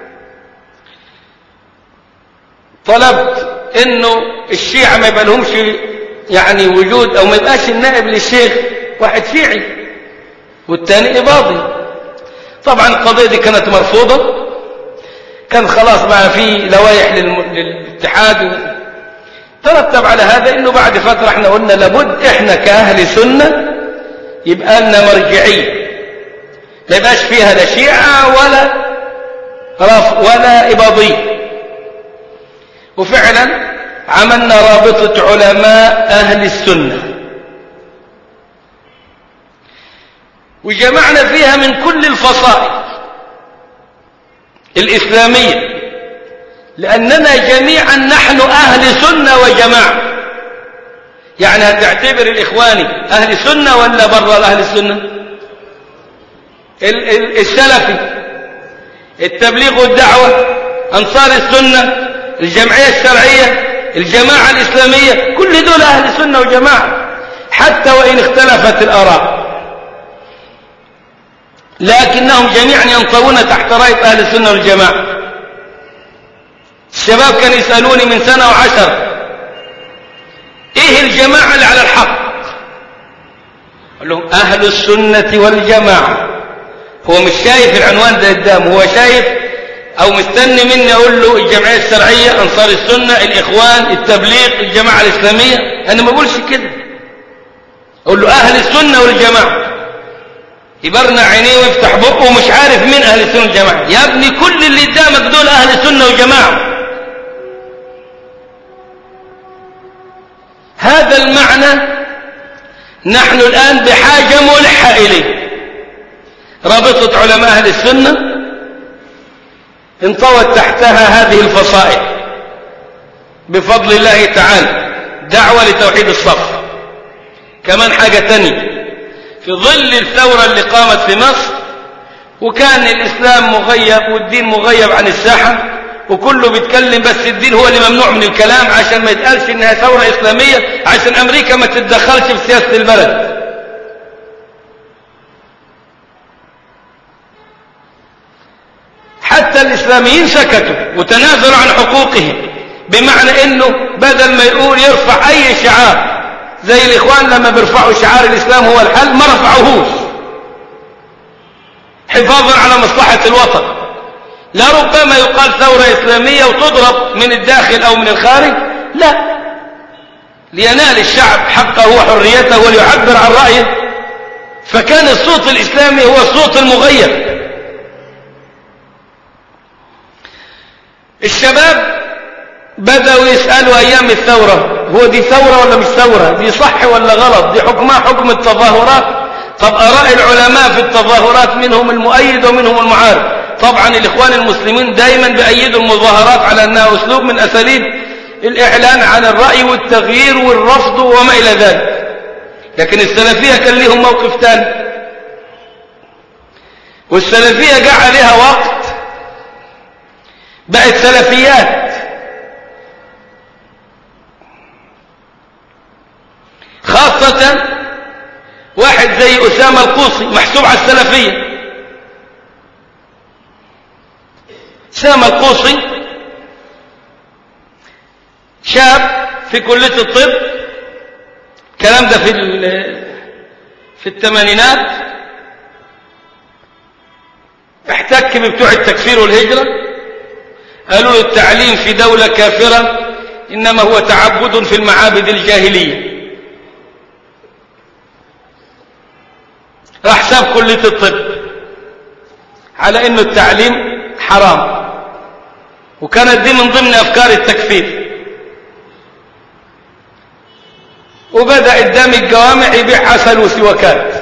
طلبت انه الشيعة ما يبقى لهمش يعني وجود او ما يبقاش النائب للشيخ واحد شيعي والتاني اباضي طبعا القضية دي كانت مرفوضة كان خلاص بقى في لوائح للاتحاد ترتب على هذا انه بعد فترة احنا قلنا لابد احنا كاهل سنة يبقى لنا مرجعية ما يبقاش فيها لا شيعة ولا رف ولا إباضية وفعلا عملنا رابطة علماء أهل السنة وجمعنا فيها من كل الفصائل الإسلامية لأننا جميعا نحن أهل سنة وجماعة يعني هتعتبر الإخواني أهل سنة ولا برا أهل السنة السلفي التبليغ والدعوة أنصار السنة الجمعية الشرعية الجماعة الإسلامية كل دول أهل سنة وجماعة حتى وإن اختلفت الآراء لكنهم جميعا ينطوون تحت راية أهل السنة والجماعة الشباب كانوا يسألوني من سنة وعشر إيه الجماعة اللي على الحق قال لهم أهل السنة والجماعة هو مش شايف العنوان ده قدامه هو شايف أو مستني مني أقول له الجمعية الشرعية أنصار السنة الإخوان التبليغ الجماعة الإسلامية أنا ما بقولش كده أقول له أهل السنة والجماعة يبرنا عينيه ويفتح بقه ومش عارف مين أهل السنة والجماعة يا ابني كل اللي قدامك دول أهل السنة والجماعة هذا المعنى نحن الآن بحاجة ملحة إليه رابطة علماء أهل السنة انطوت تحتها هذه الفصائل بفضل الله تعالى دعوة لتوحيد الصف كمان حاجة تانية في ظل الثورة اللي قامت في مصر وكان الإسلام مغيب والدين مغيب عن الساحة وكله بيتكلم بس الدين هو اللي ممنوع من الكلام عشان ما يتقالش انها ثورة إسلامية عشان أمريكا ما تتدخلش في سياسة البلد حتى الإسلاميين سكتوا وتنازلوا عن حقوقهم بمعنى انه بدل ما يقول يرفع اي شعار زي الاخوان لما بيرفعوا شعار الاسلام هو الحل ما رفعوهوش حفاظا على مصلحة الوطن لربما يقال ثورة اسلامية وتضرب من الداخل او من الخارج لا لينال الشعب حقه وحريته وليعبر عن رأيه فكان الصوت الاسلامي هو الصوت المغير الشباب بدأوا يسألوا أيام الثورة هو دي ثورة ولا مش ثورة دي صح ولا غلط دي حكمها حكم التظاهرات طب أراء العلماء في التظاهرات منهم المؤيد ومنهم المعارض طبعا الإخوان المسلمين دايما بأيدوا المظاهرات على أنها أسلوب من أساليب الإعلان عن الرأي والتغيير والرفض وما إلى ذلك لكن السلفية كان لهم موقف ثاني والسلفية جاء عليها وقت بقت سلفيات خاصة واحد زي أسامة القوصي محسوب على السلفية أسامة القوصي شاب في كلية الطب الكلام ده في في الثمانينات احتك ببتوع التكفير والهجرة قالوا له التعليم في دولة كافرة إنما هو تعبد في المعابد الجاهلية راح ساب كلية الطب على انه التعليم حرام وكانت دي من ضمن افكار التكفير وبدأ قدام الجوامع يبيع عسل وسواكات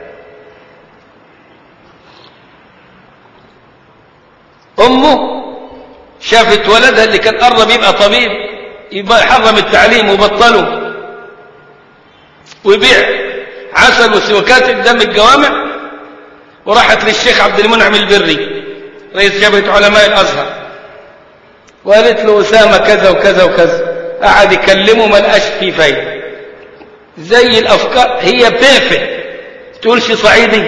امه شافت ولدها اللي كان قرب يبقى طبيب يبقى حرم التعليم وبطله ويبيع عسل وسواكات قدام الجوامع وراحت للشيخ عبد المنعم البري رئيس جبهة علماء الأزهر وقالت له أسامة كذا وكذا وكذا قعد يكلمه ما لقاش فيه فايدة زي الأفكار هي بتقفل تقولش صعيدي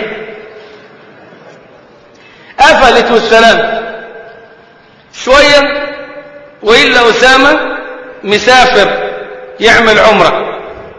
قفلت والسلام شوية وإلا أسامة مسافر يعمل عمره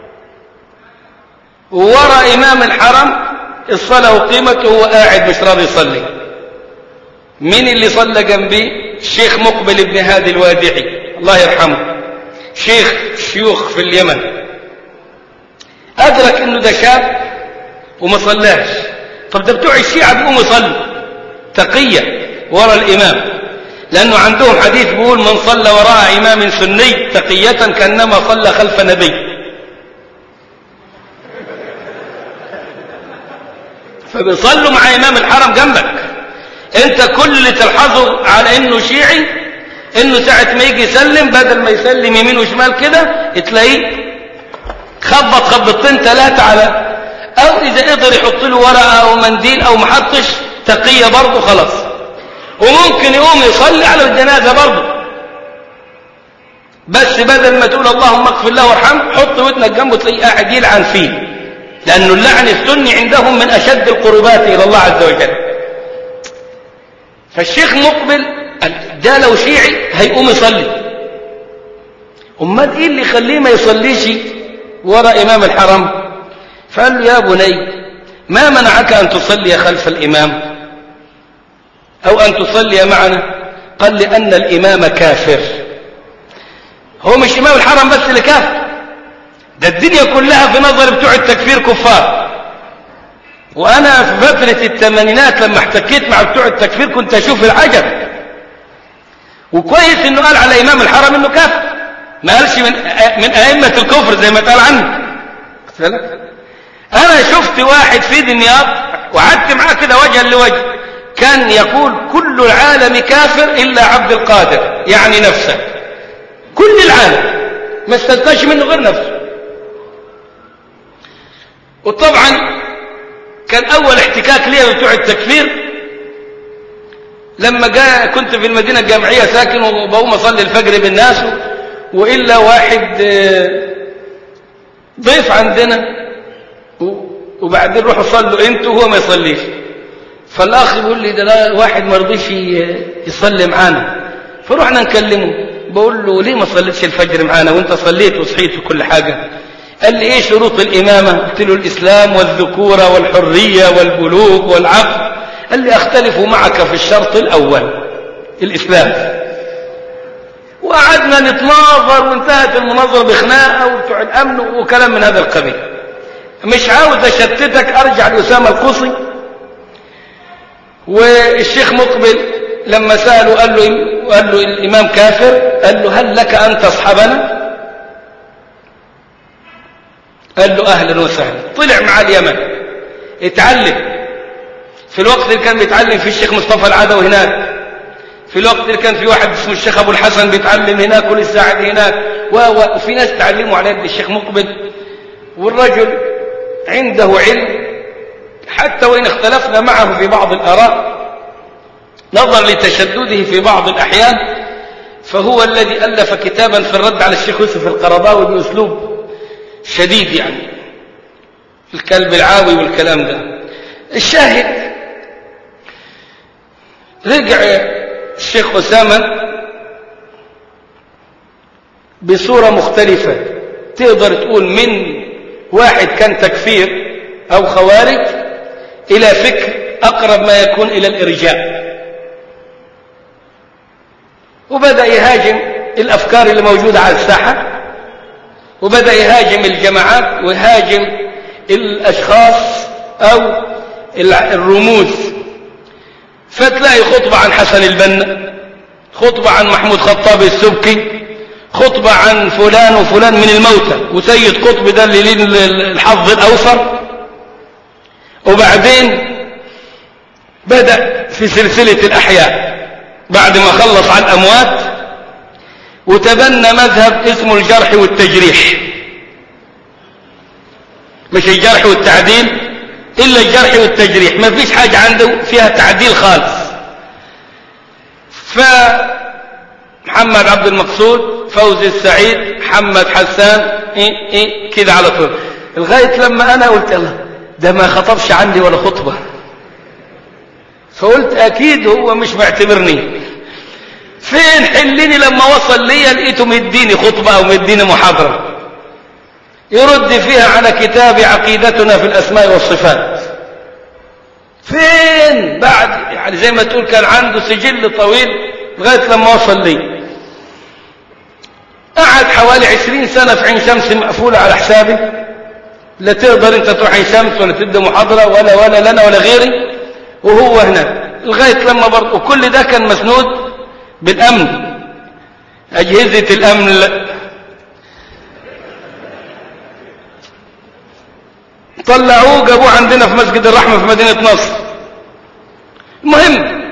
وورا إمام الحرم الصلاة أقيمت وهو قاعد مش راضي يصلي مين اللي صلى جنبي الشيخ مقبل ابن هادي الوادعي الله يرحمه شيخ شيوخ في اليمن أدرك أنه ده شاب وما صلاش طب ده بتوع الشيعة بيقوموا يصلوا تقية ورا الإمام لأنه عندهم حديث بيقول من صلى وراء إمام سني تقية كأنما صلى خلف نبي فبيصلوا مع إمام الحرم جنبك انت كل اللي تلحظه على انه شيعي انه ساعة ما يجي يسلم بدل ما يسلم يمين وشمال كده تلاقيه خبط خبطتين ثلاثة على او اذا قدر يحط له ورقة او منديل او محطش تقية برضه خلاص وممكن يقوم يصلي على الجنازة برضه بس بدل ما تقول اللهم اغفر له وارحمه حط ودنك جنبه تلاقيه قاعد يلعن فيه لأنه اللعن السني عندهم من أشد القربات إلى الله عز وجل فالشيخ مقبل ده لو شيعي هيقوم يصلي امال ايه اللي يخليه ما يصليش ورا امام الحرم فقال له يا بني ما منعك ان تصلي خلف الامام او ان تصلي معنا قال لان الامام كافر هو مش امام الحرم بس اللي كافر ده الدنيا كلها في نظر بتوع التكفير كفار وانا في فترة الثمانينات لما احتكيت مع بتوع التكفير كنت اشوف العجب وكويس انه قال على امام الحرم انه كافر ما قالش من من ائمة الكفر زي ما قال عنه انا شفت واحد في دمياط وقعدت معاه كده وجها لوجه كان يقول كل العالم كافر الا عبد القادر يعني نفسه كل العالم ما استثناش منه غير نفسه وطبعا كان أول احتكاك ليا بتوع التكفير لما جاء كنت في المدينة الجامعية ساكن وبقوم أصلي الفجر بالناس وإلا واحد ضيف عندنا وبعدين روحوا صلوا انتوا وهو ما يصليش فالأخ بيقول لي ده لا واحد ما رضيش يصلي معانا فرحنا نكلمه بقول له ليه ما صليتش الفجر معانا وانت صليت وصحيت وكل حاجة قال لي ايه شروط الامامه قلت له الاسلام والذكوره والحريه والبلوغ والعقل قال لي اختلف معك في الشرط الاول الاسلام وقعدنا نتناظر وانتهت المناظره بخناقه وبتوع الامن وكلام من هذا القبيل مش عاوز اشتتك ارجع لاسامه القصي والشيخ مقبل لما ساله قال له قال له الامام كافر قال له هل لك ان تصحبنا قال له أهلا وسهلا طلع مع اليمن اتعلم في الوقت اللي كان بيتعلم في الشيخ مصطفى العدوي هناك في الوقت اللي كان في واحد اسمه الشيخ أبو الحسن بيتعلم هناك ولسه هناك وفي ناس تعلموا على يد الشيخ مقبل والرجل عنده علم حتى وإن اختلفنا معه في بعض الآراء نظر لتشدده في بعض الأحيان فهو الذي ألف كتابا في الرد على الشيخ يوسف القرضاوي بأسلوب شديد يعني الكلب العاوي والكلام ده الشاهد رجع الشيخ أسامة بصورة مختلفة تقدر تقول من واحد كان تكفير أو خوارج إلى فكر أقرب ما يكون إلى الإرجاء وبدأ يهاجم الأفكار اللي موجودة على الساحة وبدأ يهاجم الجماعات ويهاجم الأشخاص أو الرموز فتلاقي خطبة عن حسن البنا خطبة عن محمود خطاب السبكي خطبة عن فلان وفلان من الموتى وسيد قطب ده اللي ليه الحظ الأوفر وبعدين بدأ في سلسلة الأحياء بعد ما خلص على الأموات وتبنى مذهب اسمه الجرح والتجريح مش الجرح والتعديل إلا الجرح والتجريح ما فيش حاجة عنده فيها تعديل خالص فمحمد عبد المقصود فوزي السعيد محمد حسان إيه إيه كده على طول لغاية لما أنا قلت الله ده ما خطبش عندي ولا خطبة فقلت أكيد هو مش معتبرني فين حلني لما وصل لي لقيته مديني خطبة أو مديني محاضرة يرد فيها على كتاب عقيدتنا في الأسماء والصفات فين بعد يعني زي ما تقول كان عنده سجل طويل لغاية لما وصل لي قعد حوالي عشرين سنة في عين شمس مقفولة على حسابي لا تقدر انت تروح عين شمس ولا تدي محاضرة ولا ولا لنا ولا غيري وهو هناك لغاية لما برضه وكل ده كان مسنود بالأمن أجهزة الأمن لا. طلعوه جابوه عندنا في مسجد الرحمة في مدينة نصر المهم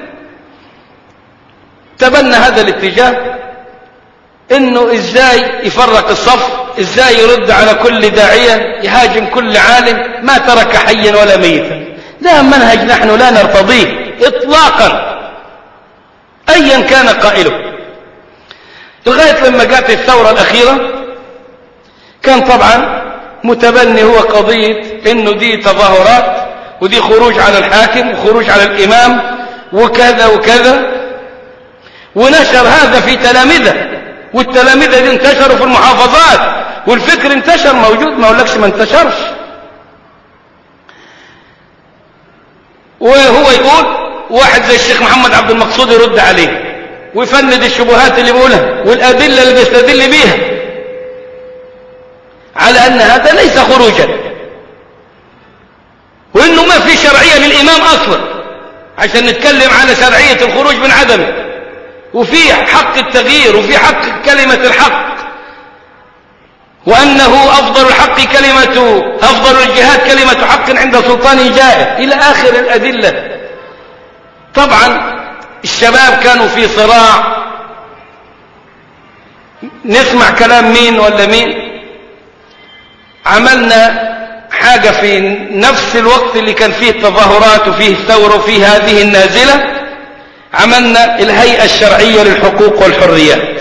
تبنى هذا الاتجاه انه ازاي يفرق الصف ازاي يرد على كل داعية يهاجم كل عالم ما ترك حيا ولا ميتا ده منهج نحن لا نرتضيه اطلاقا ايا كان قائله لغاية لما جاءت الثورة الاخيرة كان طبعا متبني هو قضية انه دي تظاهرات ودي خروج على الحاكم وخروج على الامام وكذا وكذا ونشر هذا في تلامذة والتلامذة دي انتشروا في المحافظات والفكر انتشر موجود ما اقولكش ما انتشرش وهو يقول واحد زي الشيخ محمد عبد المقصود يرد عليه ويفند الشبهات اللي بيقولها والأدلة اللي بيستدل بيها على أن هذا ليس خروجا وإنه ما في شرعية للإمام أصلا عشان نتكلم على شرعية الخروج من عدمه وفي حق التغيير وفي حق كلمة الحق وأنه أفضل الحق كلمة أفضل الجهاد كلمة حق عند سلطان جائر إلى آخر الأدلة طبعا الشباب كانوا في صراع نسمع كلام مين ولا مين عملنا حاجة في نفس الوقت اللي كان فيه التظاهرات وفيه الثورة وفيه هذه النازلة عملنا الهيئة الشرعية للحقوق والحريات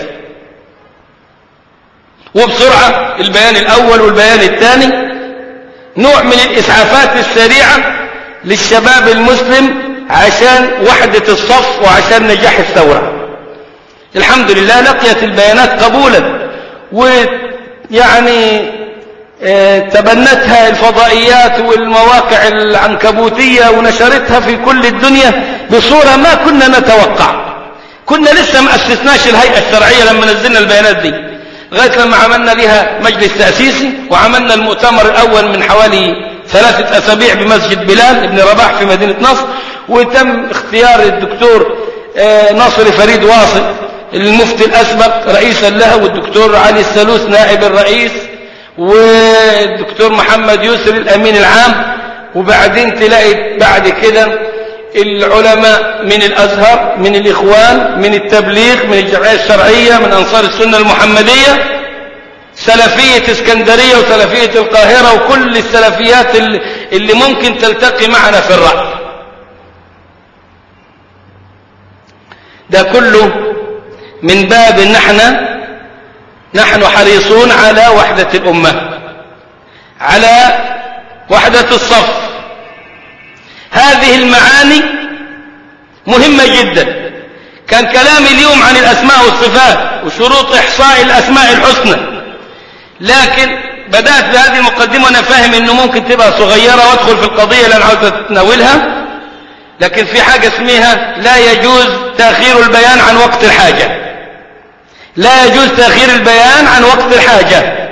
وبسرعة البيان الأول والبيان الثاني نوع من الإسعافات السريعة للشباب المسلم عشان وحدة الصف وعشان نجاح الثورة الحمد لله لقيت البيانات قبولا ويعني تبنتها الفضائيات والمواقع العنكبوتية ونشرتها في كل الدنيا بصورة ما كنا نتوقع كنا لسه ما أسسناش الهيئة الشرعية لما نزلنا البيانات دي لغاية لما عملنا لها مجلس تأسيسي وعملنا المؤتمر الأول من حوالي ثلاثة أسابيع بمسجد بلال ابن رباح في مدينة نصر وتم اختيار الدكتور ناصر فريد واصل المفتي الأسبق رئيسا له والدكتور علي السلوس نائب الرئيس والدكتور محمد يسر الأمين العام وبعدين تلاقي بعد كده العلماء من الأزهر من الإخوان من التبليغ من الجمعية الشرعية من أنصار السنة المحمدية سلفية اسكندرية وسلفية القاهرة وكل السلفيات اللي ممكن تلتقي معنا في الرأي ده كله من باب نحن نحن حريصون على وحدة الأمة على وحدة الصف هذه المعاني مهمة جدا كان كلامي اليوم عن الأسماء والصفات وشروط إحصاء الأسماء الحسنى لكن بدأت بهذه المقدمة وأنا فاهم أنه ممكن تبقى صغيرة وأدخل في القضية اللي أنا عاوز أتناولها لكن في حاجة اسمها لا يجوز تأخير البيان عن وقت الحاجة لا يجوز تأخير البيان عن وقت الحاجة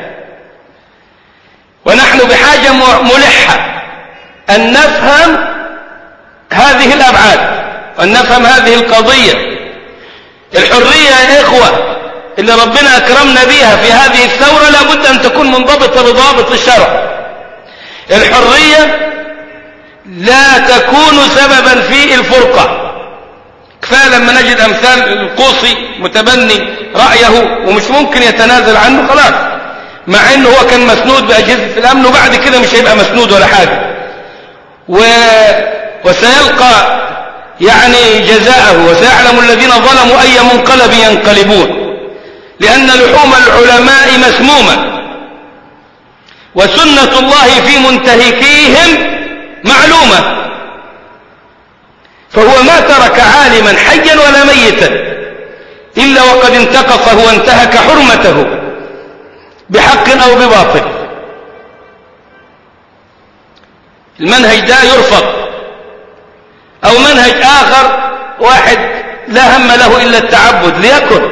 ونحن بحاجة ملحة أن نفهم هذه الأبعاد وأن نفهم هذه القضية الحرية يا إخوة اللي ربنا أكرمنا بها في هذه الثورة لابد أن تكون منضبطة بضابط الشرع الحرية لا تكون سببا في الفرقة كفاية لما نجد أمثال القوصي متبني رأيه ومش ممكن يتنازل عنه خلاص مع أنه هو كان مسنود بأجهزة الأمن وبعد كده مش هيبقى مسنود ولا حاجة و... وسيلقى يعني جزاءه وسيعلم الذين ظلموا أي منقلب ينقلبون لأن لحوم العلماء مسمومة وسنة الله في منتهكيهم معلومة فهو ما ترك عالما حيا ولا ميتا إلا وقد انتقصه وانتهك حرمته بحق أو بباطل المنهج ده يرفض أو منهج آخر واحد لا هم له إلا التعبد ليكن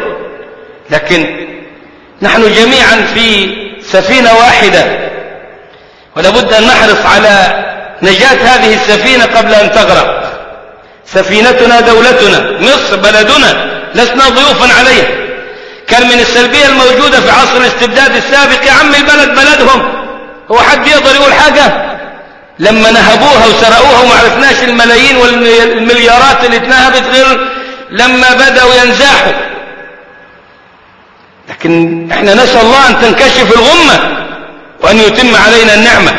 لكن نحن جميعا في سفينة واحدة ولا بد أن نحرص على نجاة هذه السفينة قبل أن تغرق سفينتنا دولتنا مصر بلدنا لسنا ضيوفا عليها كان من السلبية الموجودة في عصر الاستبداد السابق يا عم البلد بلدهم هو حد يقدر يقول حاجة لما نهبوها وسرقوها وما عرفناش الملايين والمليارات اللي اتنهبت غير لما بدأوا ينزاحوا لكن احنا نسأل الله أن تنكشف الغمة وأن يتم علينا النعمة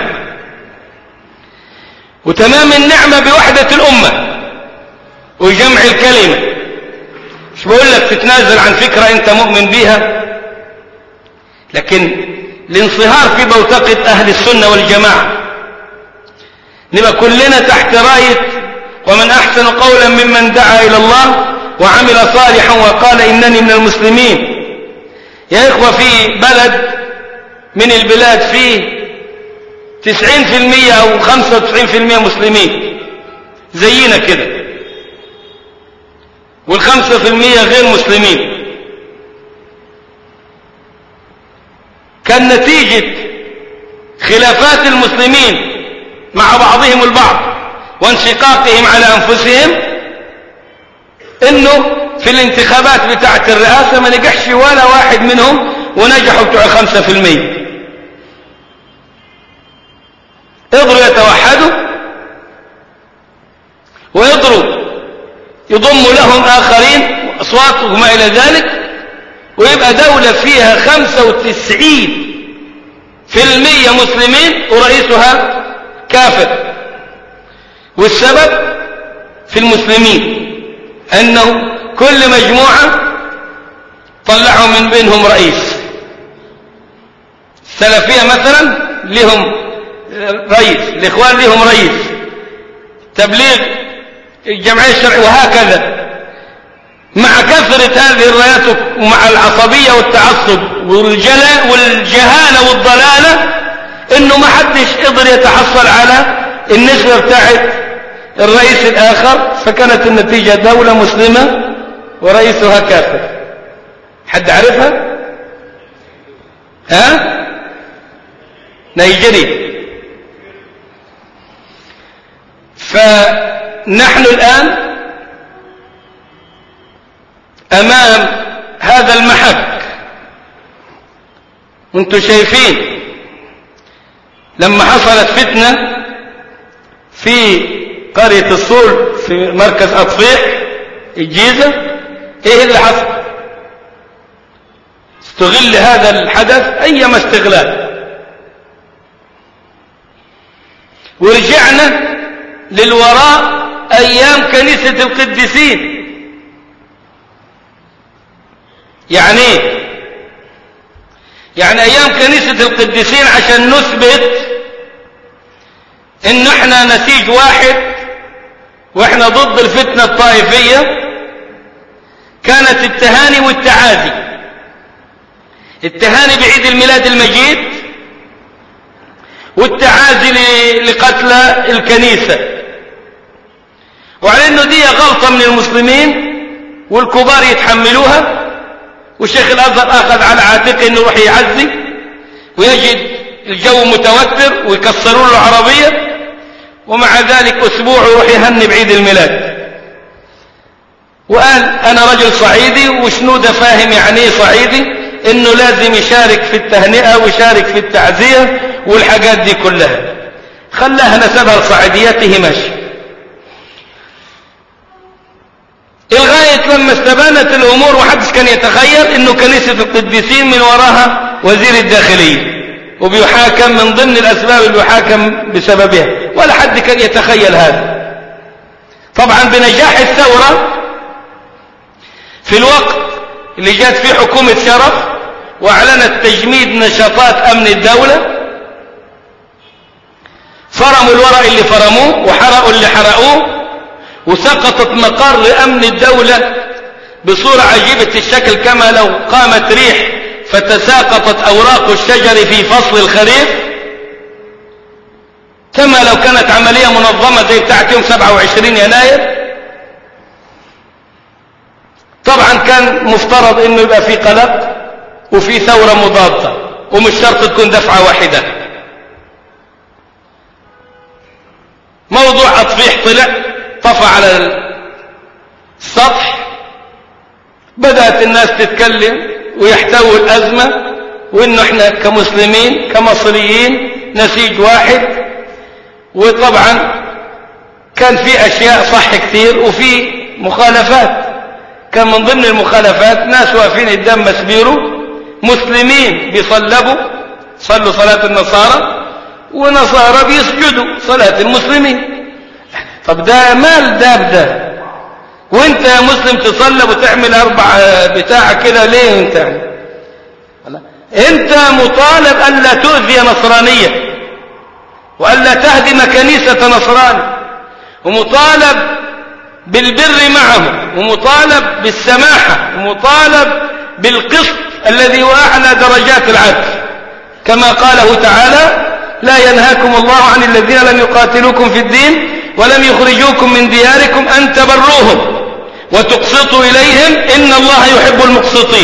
وتمام النعمة بوحدة الأمة وجمع الكلمة مش بقول لك تتنازل عن فكرة أنت مؤمن بيها لكن الانصهار في بوتقة أهل السنة والجماعة نبقى كلنا تحت راية ومن أحسن قولا ممن دعا إلى الله وعمل صالحا وقال إنني من المسلمين يا إخوة في بلد من البلاد فيه تسعين في المية أو خمسة وتسعين في المية مسلمين زينا كده والخمسة في المية غير مسلمين كان نتيجة خلافات المسلمين مع بعضهم البعض وانشقاقهم على أنفسهم انه في الانتخابات بتاعة الرئاسة ما نجحش ولا واحد منهم ونجحوا بتوع خمسة في المية قدروا يتوحدوا ويقدروا يضموا لهم آخرين أصوات وما إلى ذلك ويبقى دولة فيها خمسة وتسعين في المية مسلمين ورئيسها كافر والسبب في المسلمين أنه كل مجموعة طلعوا من بينهم رئيس السلفية مثلا لهم رئيس الإخوان لهم رئيس تبليغ الجمعية الشرعية وهكذا مع كثرة هذه الرايات ومع العصبية والتعصب والجلاء والجهالة والضلالة انه ما حدش قدر يتحصل على النسبة بتاعت الرئيس الاخر فكانت النتيجة دولة مسلمة ورئيسها كافر حد عارفها ها نيجري فنحن الآن أمام هذا المحك وانتم شايفين لما حصلت فتنة في قرية الصول في مركز أطفيح الجيزة ايه اللي حصل استغل هذا الحدث ايما استغلال ورجعنا للوراء ايام كنيسة القديسين يعني ايه يعني ايام كنيسة القديسين عشان نثبت ان احنا نسيج واحد واحنا ضد الفتنة الطائفية كانت التهاني والتعازي التهاني بعيد الميلاد المجيد والتعازي لقتلى الكنيسة وعلى انه دي غلطة من المسلمين والكبار يتحملوها والشيخ الازهر اخذ على عاتقه انه يروح يعزي ويجد الجو متوتر ويكسروا له عربية ومع ذلك اسبوع يروح يهني بعيد الميلاد وقال انا رجل صعيدي وشنودة فاهم يعني ايه صعيدي انه لازم يشارك في التهنئة ويشارك في التعزية والحاجات دي كلها خلاها نسبها لصعيديته ماشي لغاية لما استبانت الامور وحدش كان يتخيل انه كنيسة القديسين من وراها وزير الداخلية وبيحاكم من ضمن الاسباب اللي بيحاكم بسببها ولا حد كان يتخيل هذا طبعا بنجاح الثورة في الوقت اللي جات فيه حكومة شرف واعلنت تجميد نشاطات امن الدولة فرموا الورق اللي فرموه وحرقوا اللي حرقوه وسقطت مقر لامن الدولة بصورة عجيبة الشكل كما لو قامت ريح فتساقطت اوراق الشجر في فصل الخريف كما لو كانت عملية منظمة زي بتاعت يوم 27 يناير طبعا كان مفترض انه يبقى في قلق وفي ثورة مضادة ومش شرط تكون دفعة واحدة تطفيح طلع طفى على السطح بدأت الناس تتكلم ويحتووا الأزمة وإنه إحنا كمسلمين كمصريين نسيج واحد وطبعا كان في أشياء صح كثير وفي مخالفات كان من ضمن المخالفات ناس واقفين قدام مسبيرو مسلمين بيصلبوا صلوا صلاة النصارى ونصارى بيسجدوا صلاة المسلمين طب ده مال ده بده وانت يا مسلم تصلب وتعمل اربع بتاع كده ليه انت انت مطالب الا تؤذي نصرانية والا تهدم كنيسة نصراني ومطالب بالبر معه ومطالب بالسماحة ومطالب بالقسط الذي هو اعلى درجات العدل كما قاله تعالى لا ينهاكم الله عن الذين لم يقاتلوكم في الدين ولم يخرجوكم من دياركم أن تبروهم وتقسطوا إليهم إن الله يحب المقسطين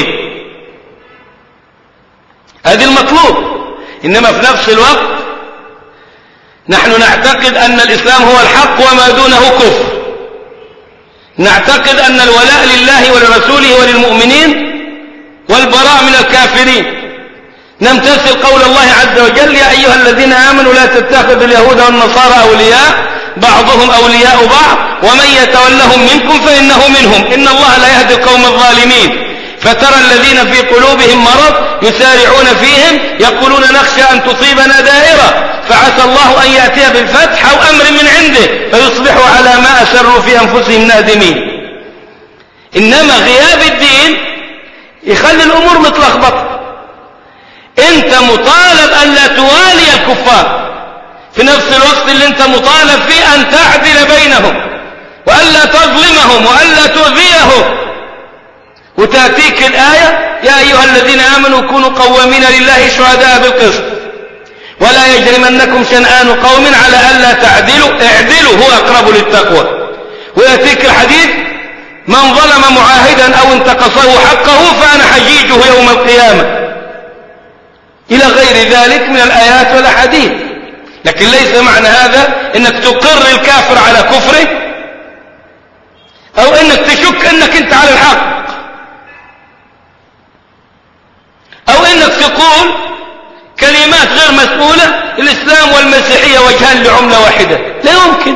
هذه المطلوب إنما في نفس الوقت نحن نعتقد أن الإسلام هو الحق وما دونه كفر نعتقد أن الولاء لله ولرسوله وللمؤمنين والبراء من الكافرين نمتثل قول الله عز وجل يا أيها الذين آمنوا لا تتخذوا اليهود والنصارى أولياء بعضهم أولياء بعض ومن يتولهم منكم فإنه منهم إن الله لا يهدي القوم الظالمين فترى الذين في قلوبهم مرض يسارعون فيهم يقولون نخشى أن تصيبنا دائرة فعسى الله أن يأتي بالفتح أو أمر من عنده فيصبحوا على ما أسروا في أنفسهم نادمين إنما غياب الدين يخلي الأمور متلخبطة انت مطالب ان لا توالي الكفار في نفس الوقت اللي انت مطالب فيه ان تعدل بينهم والا تظلمهم والا تؤذيهم وتاتيك الايه يا ايها الذين امنوا كونوا قوامين لله شهداء بالقسط ولا يجرمنكم شنآن قوم على الا تعدلوا اعدلوا هو اقرب للتقوى وياتيك الحديث من ظلم معاهدا او انتقصه حقه فانا حجيجه يوم القيامه إلى غير ذلك من الآيات والأحاديث لكن ليس معنى هذا أنك تقر الكافر على كفره أو أنك تشك أنك أنت على الحق أو أنك تقول كلمات غير مسؤولة الإسلام والمسيحية وجهان لعملة واحدة لا يمكن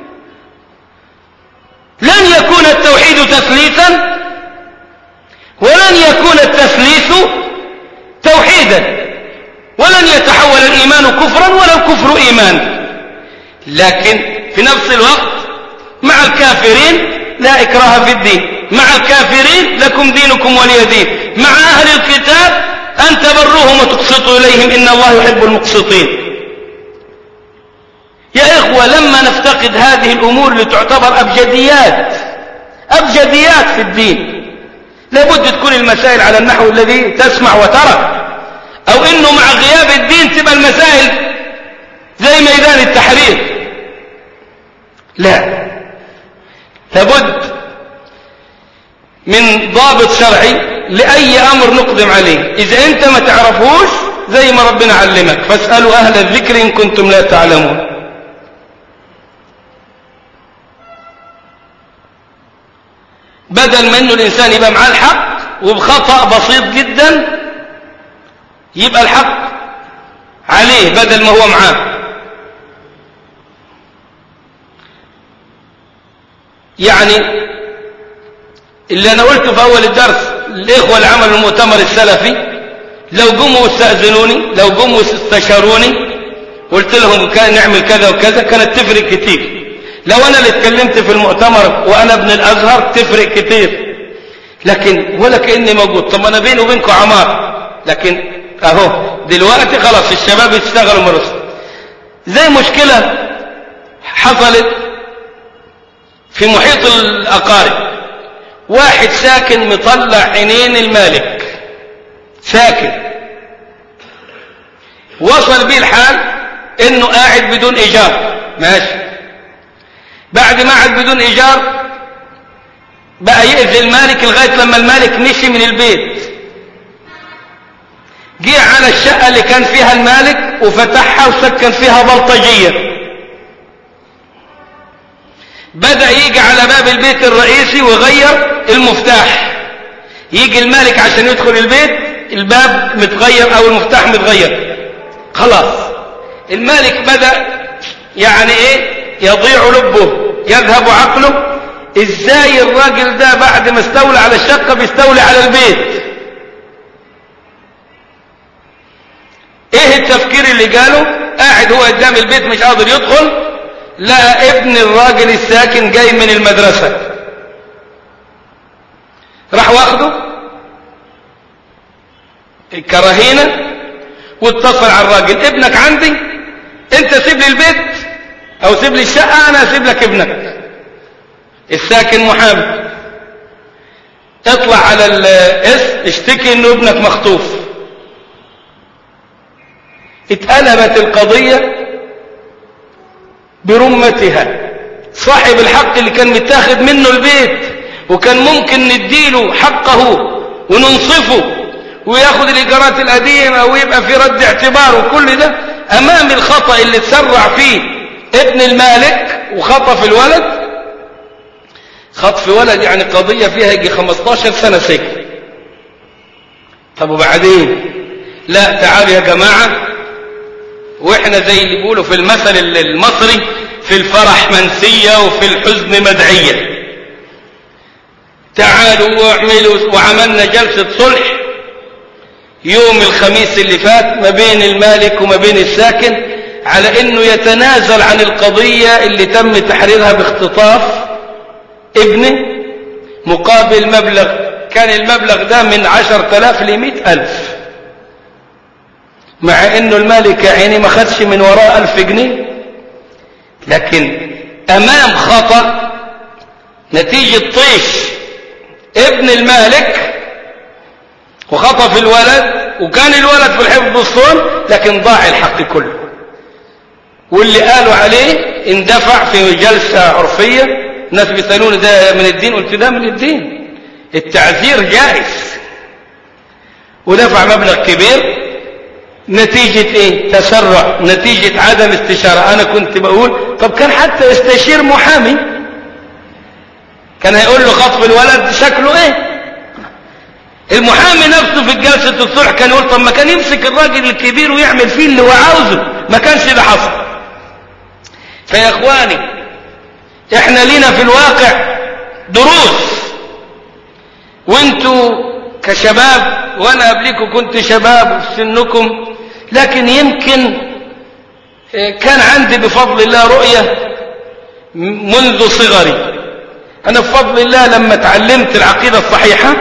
لن يكون التوحيد تثليثا ولن يكون التثليث توحيدا ولن يتحول الإيمان كفرا ولا الكفر إيمان لكن في نفس الوقت مع الكافرين لا إكراه في الدين مع الكافرين لكم دينكم ولي دين مع أهل الكتاب أن تبروهم وتقسطوا إليهم إن الله يحب المقسطين يا إخوة لما نفتقد هذه الأمور لتعتبر أبجديات أبجديات في الدين لابد تكون المسائل على النحو الذي تسمع وترى أو إنه مع غياب الدين تبقى المسائل زي ميدان التحرير لا لابد من ضابط شرعي لأي أمر نقدم عليه إذا أنت ما تعرفوش زي ما ربنا علمك فاسألوا أهل الذكر إن كنتم لا تعلمون بدل ما أنه الإنسان يبقى معاه الحق وبخطأ بسيط جدا يبقى الحق عليه بدل ما هو معاه يعني اللي أنا قلته في أول الدرس الإخوة اللي عملوا المؤتمر السلفي لو قموا استأذنوني لو قموا استشاروني قلت لهم كان نعمل كذا وكذا كانت تفرق كتير لو أنا اللي اتكلمت في المؤتمر وأنا ابن الأزهر تفرق كتير لكن ولا كأني موجود طب أنا بيني وبينكم عمار لكن أهو دلوقتي خلاص الشباب يشتغلوا مرسل زي مشكلة حصلت في محيط الأقارب واحد ساكن مطلع عينين المالك ساكن وصل بيه الحال انه قاعد بدون ايجار ماشي بعد ما قعد بدون ايجار بقى يأذي المالك لغاية لما المالك مشي من البيت جه على الشقة اللي كان فيها المالك وفتحها وسكن فيها بلطجية بقى يجي على باب البيت الرئيسي ويغير المفتاح يجي المالك عشان يدخل البيت الباب متغير او المفتاح متغير خلاص المالك بدأ يعني ايه يضيع لبه يذهب عقله ازاي الراجل ده بعد ما استولى على الشقة بيستولي على البيت ايه التفكير اللي قاله قاعد هو قدام البيت مش قادر يدخل لقى ابن الراجل الساكن جاي من المدرسة راح واخده الكراهينة واتصل على الراجل ابنك عندي انت سيب لي البيت او سيب لي الشقة انا اسيب لك ابنك الساكن محامي اطلع على الاسم اشتكي انه ابنك مخطوف اتقلبت القضية برمتها صاحب الحق اللي كان متاخد منه البيت وكان ممكن نديله حقه وننصفه وياخد الإيجارات القديمة ويبقى في رد اعتبار وكل ده أمام الخطأ اللي تسرع فيه ابن المالك وخطف الولد خطف ولد يعني قضية فيها يجي 15 سنة سجن طب وبعدين لا تعالوا يا جماعة واحنا زي اللي بيقولوا في المثل المصري في الفرح منسية وفي الحزن مدعية تعالوا واعملوا وعملنا جلسة صلح يوم الخميس اللي فات ما بين المالك وما بين الساكن على انه يتنازل عن القضية اللي تم تحريرها باختطاف ابنه مقابل مبلغ كان المبلغ ده من عشر تلاف لمئة ألف مع انه المالك عيني ما خدش من وراه ألف جنيه لكن امام خطأ نتيجة طيش ابن المالك وخطف الولد وكان الولد في الحفظ الصون لكن ضاع الحق كله واللي قالوا عليه اندفع في جلسة عرفية الناس بيسألون ده من الدين قلت ده من الدين التعذير جائز ودفع مبلغ كبير نتيجة ايه تسرع نتيجة عدم استشارة انا كنت بقول طب كان حتى يستشير محامي كان هيقول له خطف الولد شكله ايه المحامي نفسه في جلسة الصلح كان يقول طب ما كان يمسك الراجل الكبير ويعمل فيه اللي هو عاوزه ما كانش ده حصل فيا اخواني احنا لينا في الواقع دروس وانتوا كشباب وانا قبلكم كنت شباب في سنكم لكن يمكن كان عندي بفضل الله رؤية منذ صغري انا بفضل الله لما تعلمت العقيدة الصحيحة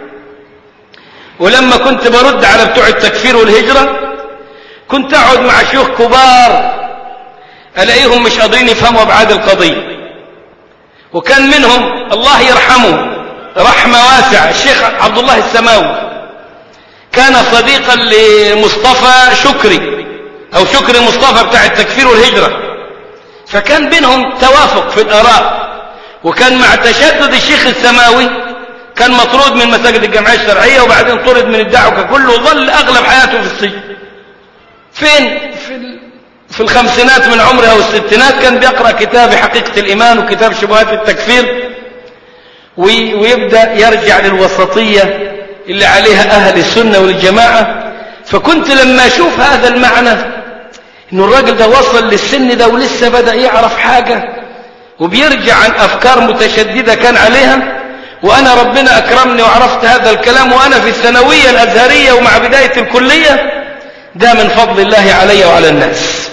ولما كنت برد على بتوع التكفير والهجرة كنت اقعد مع شيوخ كبار الاقيهم مش قادرين يفهموا ابعاد القضية وكان منهم الله يرحمه رحمة واسعة الشيخ عبد الله السماوي كان صديقا لمصطفى شكري او شكري مصطفى بتاع التكفير والهجرة فكان بينهم توافق في الاراء وكان مع تشدد الشيخ السماوي كان مطرود من مساجد الجمعية الشرعية وبعدين طرد من الدعوة ككل وظل اغلب حياته في السجن فين في في الخمسينات من عمره او الستينات كان بيقرأ كتاب حقيقة الايمان وكتاب شبهات التكفير ويبدأ يرجع للوسطية اللي عليها أهل السنة والجماعة فكنت لما أشوف هذا المعنى إنه الراجل ده وصل للسن ده ولسه بدأ يعرف حاجة وبيرجع عن أفكار متشددة كان عليها وأنا ربنا أكرمني وعرفت هذا الكلام وأنا في الثانوية الأزهرية ومع بداية الكلية ده من فضل الله علي وعلى الناس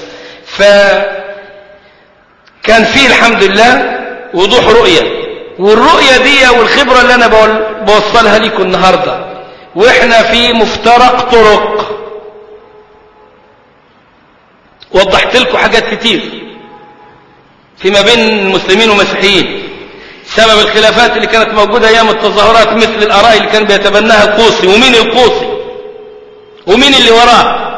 فكان فيه الحمد لله وضوح رؤية والرؤية دي والخبرة اللي أنا بوصلها لكم النهاردة وإحنا في مفترق طرق وضحت لكم حاجات كتير فيما بين المسلمين والمسيحيين سبب الخلافات اللي كانت موجودة أيام التظاهرات مثل الآراء اللي كان بيتبناها القوسي ومين القوسي ومين اللي وراه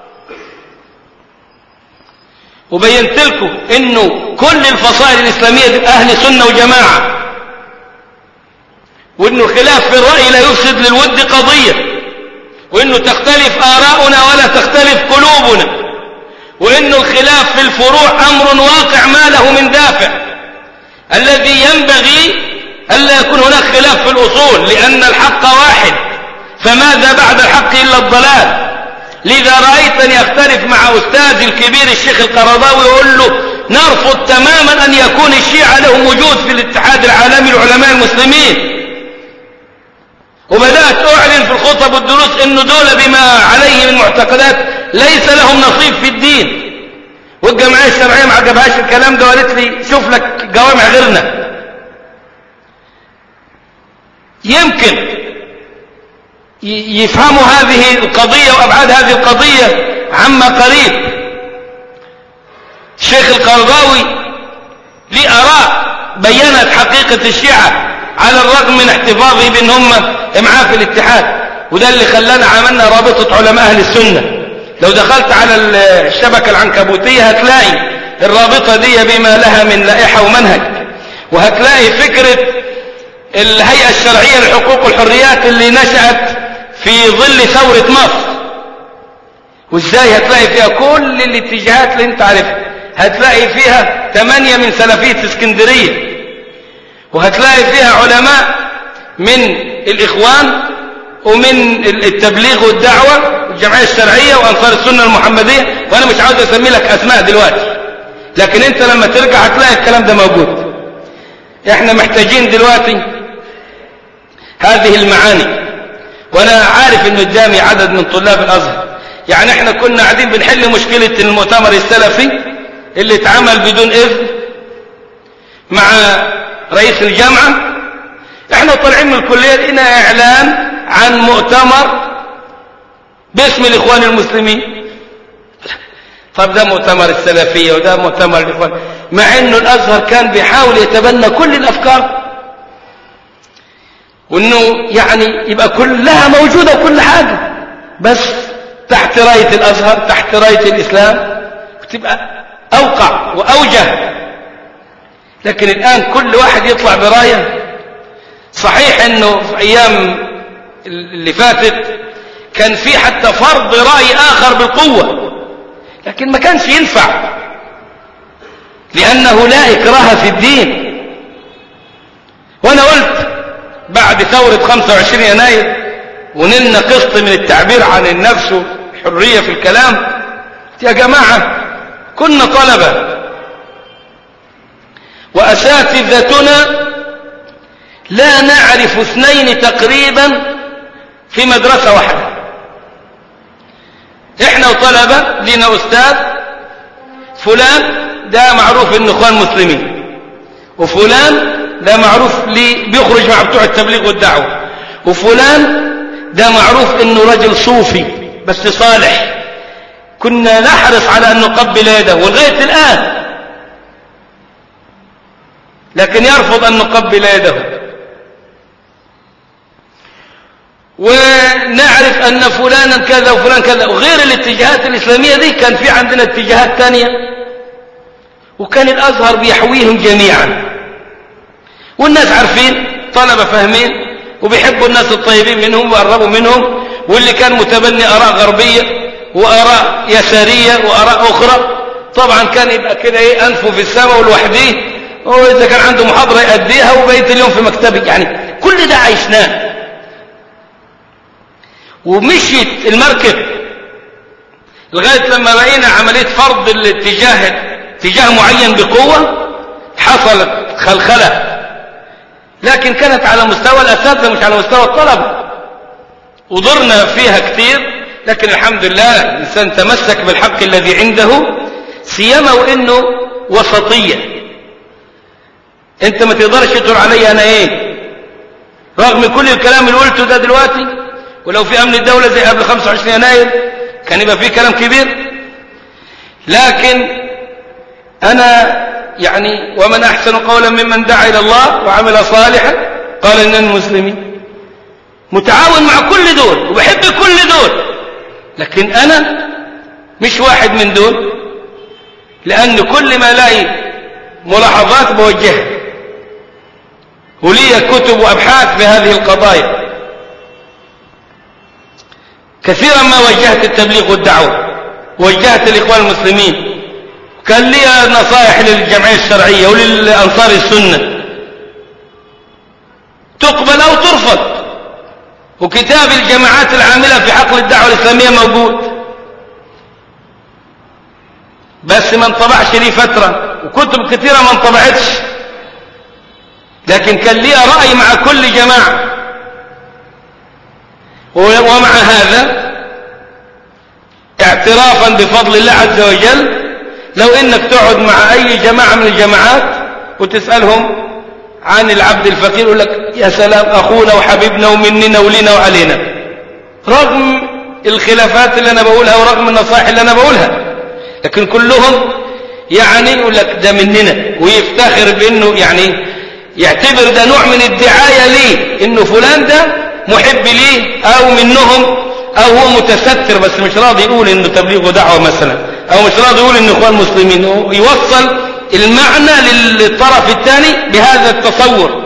وبينت لكم انه كل الفصائل الاسلاميه دي اهل سنه وجماعه وانه خلاف في الراي لا يفسد للود قضيه وانه تختلف اراؤنا ولا تختلف قلوبنا وانه الخلاف في الفروع امر واقع ما له من دافع الذي ينبغي ألا يكون هناك خلاف في الأصول لأن الحق واحد فماذا بعد الحق إلا الضلال لذا رأيتني أختلف مع أستاذي الكبير الشيخ القرضاوي ويقول له نرفض تماما أن يكون الشيعة لهم وجود في الاتحاد العالمي لعلماء المسلمين وبدأت أعلن في الخطب والدروس أن دول بما عليه من معتقدات ليس لهم نصيب في الدين والجمعية الشرعية ما عجبهاش الكلام ده وقالت لي شوف لك جوامع غيرنا يمكن يفهموا هذه القضية وأبعاد هذه القضية عما قريب الشيخ القرضاوي ليه آراء بينت حقيقة الشيعة على الرغم من احتفاظه بأن هم معاه في الاتحاد وده اللي خلانا عملنا رابطة علماء أهل السنة لو دخلت على الشبكة العنكبوتية هتلاقي الرابطة دي بما لها من لائحة ومنهج وهتلاقي فكرة الهيئة الشرعية لحقوق الحريات اللي نشأت في ظل ثورة مصر وازاي هتلاقي فيها كل الاتجاهات اللي انت عارفها هتلاقي فيها ثمانية من سلفية اسكندرية وهتلاقي فيها علماء من الإخوان ومن التبليغ والدعوة والجمعية الشرعية وأنصار السنة المحمدية وأنا مش عاوز أسمي لك أسماء دلوقتي لكن أنت لما ترجع هتلاقي الكلام ده موجود احنا محتاجين دلوقتي هذه المعاني وانا عارف ان قدامي عدد من طلاب الازهر يعني احنا كنا قاعدين بنحل مشكلة المؤتمر السلفي اللي اتعمل بدون اذن مع رئيس الجامعة احنا طالعين من الكلية لقينا اعلان عن مؤتمر باسم الاخوان المسلمين طب ده مؤتمر السلفية وده مؤتمر الاخوان مع انه الازهر كان بيحاول يتبنى كل الافكار وانه يعني يبقى كلها موجودة وكل حاجة بس تحت راية الازهر تحت راية الاسلام وتبقى اوقع واوجه لكن الان كل واحد يطلع براية صحيح انه في ايام اللي فاتت كان في حتى فرض رأي اخر بالقوة لكن ما كانش ينفع لانه لا اكراه في الدين وانا قلت بعد ثورة 25 يناير ونلنا قسط من التعبير عن النفس والحرية في الكلام يا جماعة كنا طلبة وأساتذتنا لا نعرف اثنين تقريبا في مدرسة واحدة احنا وطلبة لنا أستاذ فلان ده معروف انه اخوان مسلمين وفلان ده معروف لي بيخرج مع بتوع التبليغ والدعوة وفلان ده معروف انه رجل صوفي بس صالح كنا نحرص على ان نقبل يده ولغاية الان لكن يرفض ان نقبل يده ونعرف ان فلانا كذا وفلان كذا وغير الاتجاهات الاسلامية دي كان في عندنا اتجاهات تانية وكان الازهر بيحويهم جميعا والناس عارفين طلبة فاهمين وبيحبوا الناس الطيبين منهم وقربوا منهم واللي كان متبني آراء غربية وآراء يسارية وآراء أخرى طبعا كان يبقى كده ايه أنفه في السماء والوحديه وإذا كان عنده محاضرة يأديها وبقيت اليوم في مكتبك يعني كل ده عيشناه ومشيت المركب لغاية لما بقينا عملية فرض الاتجاه اتجاه معين بقوة حصلت خلخلة لكن كانت على مستوى الأساتذة مش على مستوى الطلبة وضرنا فيها كثير لكن الحمد لله الإنسان تمسك بالحق الذي عنده سيما وإنه وسطية انت ما تقدرش تقول علي انا ايه رغم كل الكلام اللي قلته ده دلوقتي ولو في امن الدولة زي قبل 25 يناير كان يبقى فيه كلام كبير لكن انا يعني ومن احسن قولا ممن دعا الى الله وعمل صالحا قال اننا المسلمين متعاون مع كل دول وبحب كل دول لكن انا مش واحد من دول لان كل ما الاقي ملاحظات بوجهها ولي كتب وابحاث في هذه القضايا كثيرا ما وجهت التبليغ والدعوه وجهت الاخوان المسلمين كان لي نصائح للجمعية الشرعية وللأنصار السنة تقبل أو ترفض وكتاب الجماعات العاملة في حقل الدعوة الإسلامية موجود بس ما انطبعش لي فترة وكتب كثيرة ما انطبعتش لكن كان لي رأي مع كل جماعة ومع هذا اعترافا بفضل الله عز وجل لو انك تقعد مع اي جماعة من الجماعات وتسألهم عن العبد الفقير يقول لك يا سلام اخونا وحبيبنا ومننا ولينا وعلينا رغم الخلافات اللي انا بقولها ورغم النصائح اللي انا بقولها لكن كلهم يعني يقول لك ده مننا ويفتخر بانه يعني يعتبر ده نوع من الدعاية ليه انه فلان ده محب ليه او منهم او هو متستر بس مش راضي يقول انه تبليغ دعوة مثلا او مش راضي يقول انه اخوان مسلمين يوصل المعنى للطرف الثاني بهذا التصور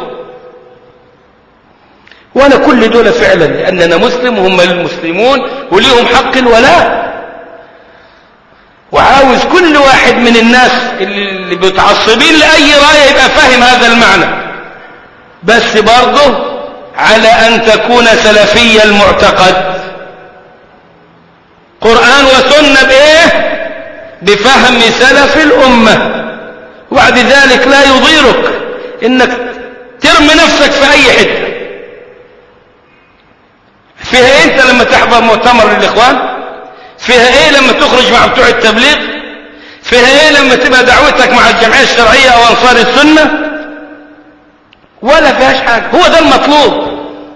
وانا كل دول فعلا لاننا مسلم وهم المسلمون وليهم حق الولاء وعاوز كل واحد من الناس اللي متعصبين لأي رأي يبقى فاهم هذا المعنى بس برضه على أن تكون سلفي المعتقد قرآن وسنة بإيه بفهم سلف الأمة وبعد ذلك لا يضيرك إنك ترمي نفسك في أي حتة فيها إيه أنت لما تحضر مؤتمر للإخوان فيها ايه لما تخرج مع بتوع التبليغ فيها ايه لما تبقى دعوتك مع الجمعية الشرعية او انصار السنة ولا فيهاش حاجة هو ده المطلوب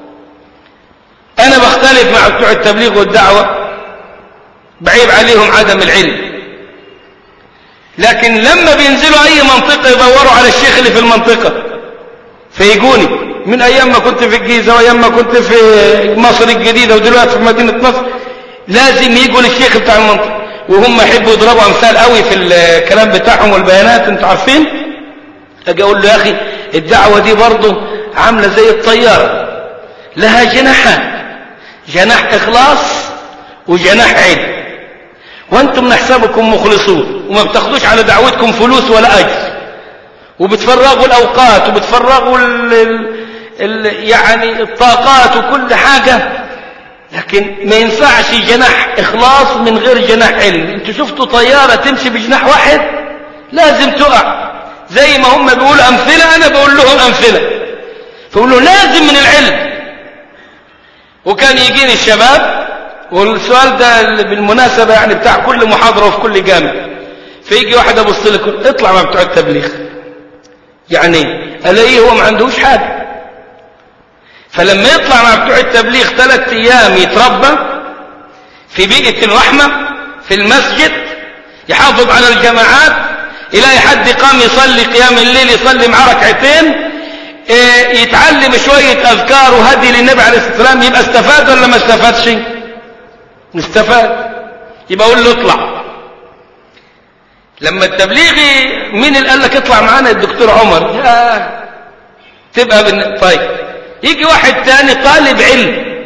انا بختلف مع بتوع التبليغ والدعوة بعيب عليهم عدم العلم لكن لما بينزلوا اي منطقة يدوروا على الشيخ اللي في المنطقة فيجوني من ايام ما كنت في الجيزة وايام ما كنت في مصر الجديدة ودلوقتي في مدينة نصر لازم يجوا للشيخ بتاع المنطقة وهم يحبوا يضربوا امثال قوي في الكلام بتاعهم والبيانات انتوا عارفين اجي اقول له يا اخي الدعوة دي برضه عاملة زي الطيارة لها جناحان جناح اخلاص وجناح علم وانتم نحسبكم مخلصون وما بتاخدوش على دعوتكم فلوس ولا اجر وبتفرغوا الاوقات وبتفرغوا ال ال يعني الطاقات وكل حاجة لكن ما ينفعش جناح إخلاص من غير جناح علم انتوا شفتوا طيارة تمشي بجناح واحد لازم تقع زي ما هم بيقولوا أمثلة أنا بقول لهم أمثلة فقولوا لازم من العلم وكان يجيني الشباب والسؤال ده بالمناسبة يعني بتاع كل محاضرة وفي كل جامع فيجي واحد أبص لكم اطلع مع بتوع التبليغ يعني ألاقيه هو ما عندهوش حاجة فلما يطلع مع بتوع التبليغ ثلاث ايام يتربى في بيئة الرحمة في المسجد يحافظ على الجماعات يلاقي حد قام يصلي قيام الليل يصلي معاه ركعتين يتعلم شوية أذكار وهدي للنبي عليه الصلاة والسلام يبقى استفاد ولا ما استفادش استفاد يبقى أقول له اطلع لما التبليغي مين اللي قال لك اطلع معانا الدكتور عمر يا تبقى بن... طيب يجي واحد تاني طالب علم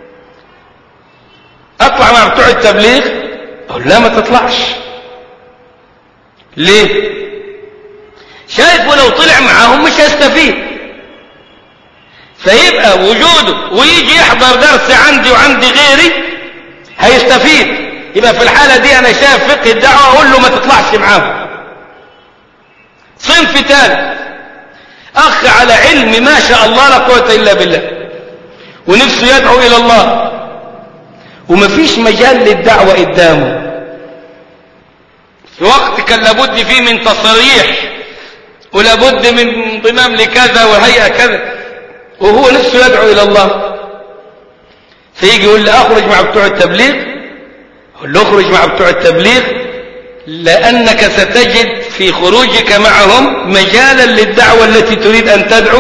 اطلع مع بتوع التبليغ اقول لا ما تطلعش ليه شايف ولو طلع معاهم مش هيستفيد فيبقى وجوده ويجي يحضر درس عندي وعندي غيري هيستفيد يبقى في الحالة دي انا شايف فقه الدعوة اقول له ما تطلعش معاهم صنف ثالث أخ على علم ما شاء الله لا قوة إلا بالله ونفسه يدعو إلى الله ومفيش مجال للدعوة قدامه في وقت كان لابد فيه من تصريح ولابد من انضمام لكذا وهيئة كذا وهو نفسه يدعو إلى الله فيجي يقول لي أخرج مع بتوع التبليغ أقول له أخرج مع بتوع التبليغ لأنك ستجد في خروجك معهم مجالا للدعوة التي تريد أن تدعو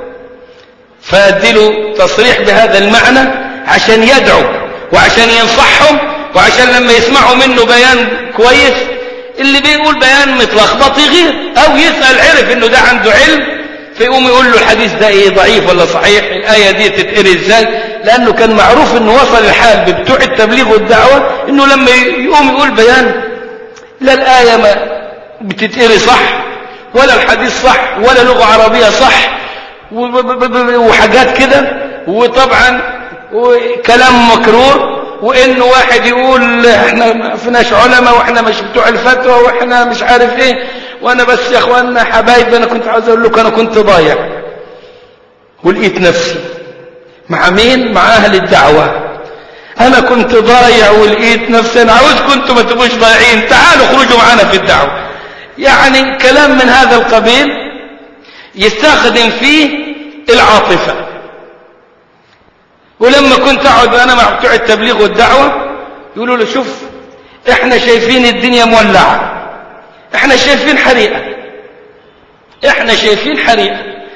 فأدلوا تصريح بهذا المعنى عشان يدعو وعشان ينصحهم وعشان لما يسمعوا منه بيان كويس اللي بيقول بيان متلخبط يغير أو يسأل عرف إنه ده عنده علم فيقوم يقول له الحديث ده إيه ضعيف ولا صحيح الآية دي تتقري إزاي لأنه كان معروف إنه وصل الحال ببتوع التبليغ والدعوة إنه لما يقوم يقول بيان لا الآية ما بتتقري صح ولا الحديث صح ولا لغة عربية صح وحاجات كده وطبعا وكلام مكرور وان واحد يقول احنا ما فيناش علماء واحنا مش بتوع الفتوى واحنا مش عارف ايه وانا بس يا اخوانا حبايبي انا كنت عاوز اقول لكم انا كنت ضايع ولقيت نفسي مع مين مع اهل الدعوه انا كنت ضايع ولقيت نفسي انا عاوزكم انتم ما تبقوش ضايعين تعالوا خرجوا معانا في الدعوه يعني كلام من هذا القبيل يستخدم فيه العاطفه ولما كنت اقعد انا مع بتوع التبليغ والدعوه يقولوا له شوف احنا شايفين الدنيا مولعه احنا شايفين حريقه احنا شايفين حريقه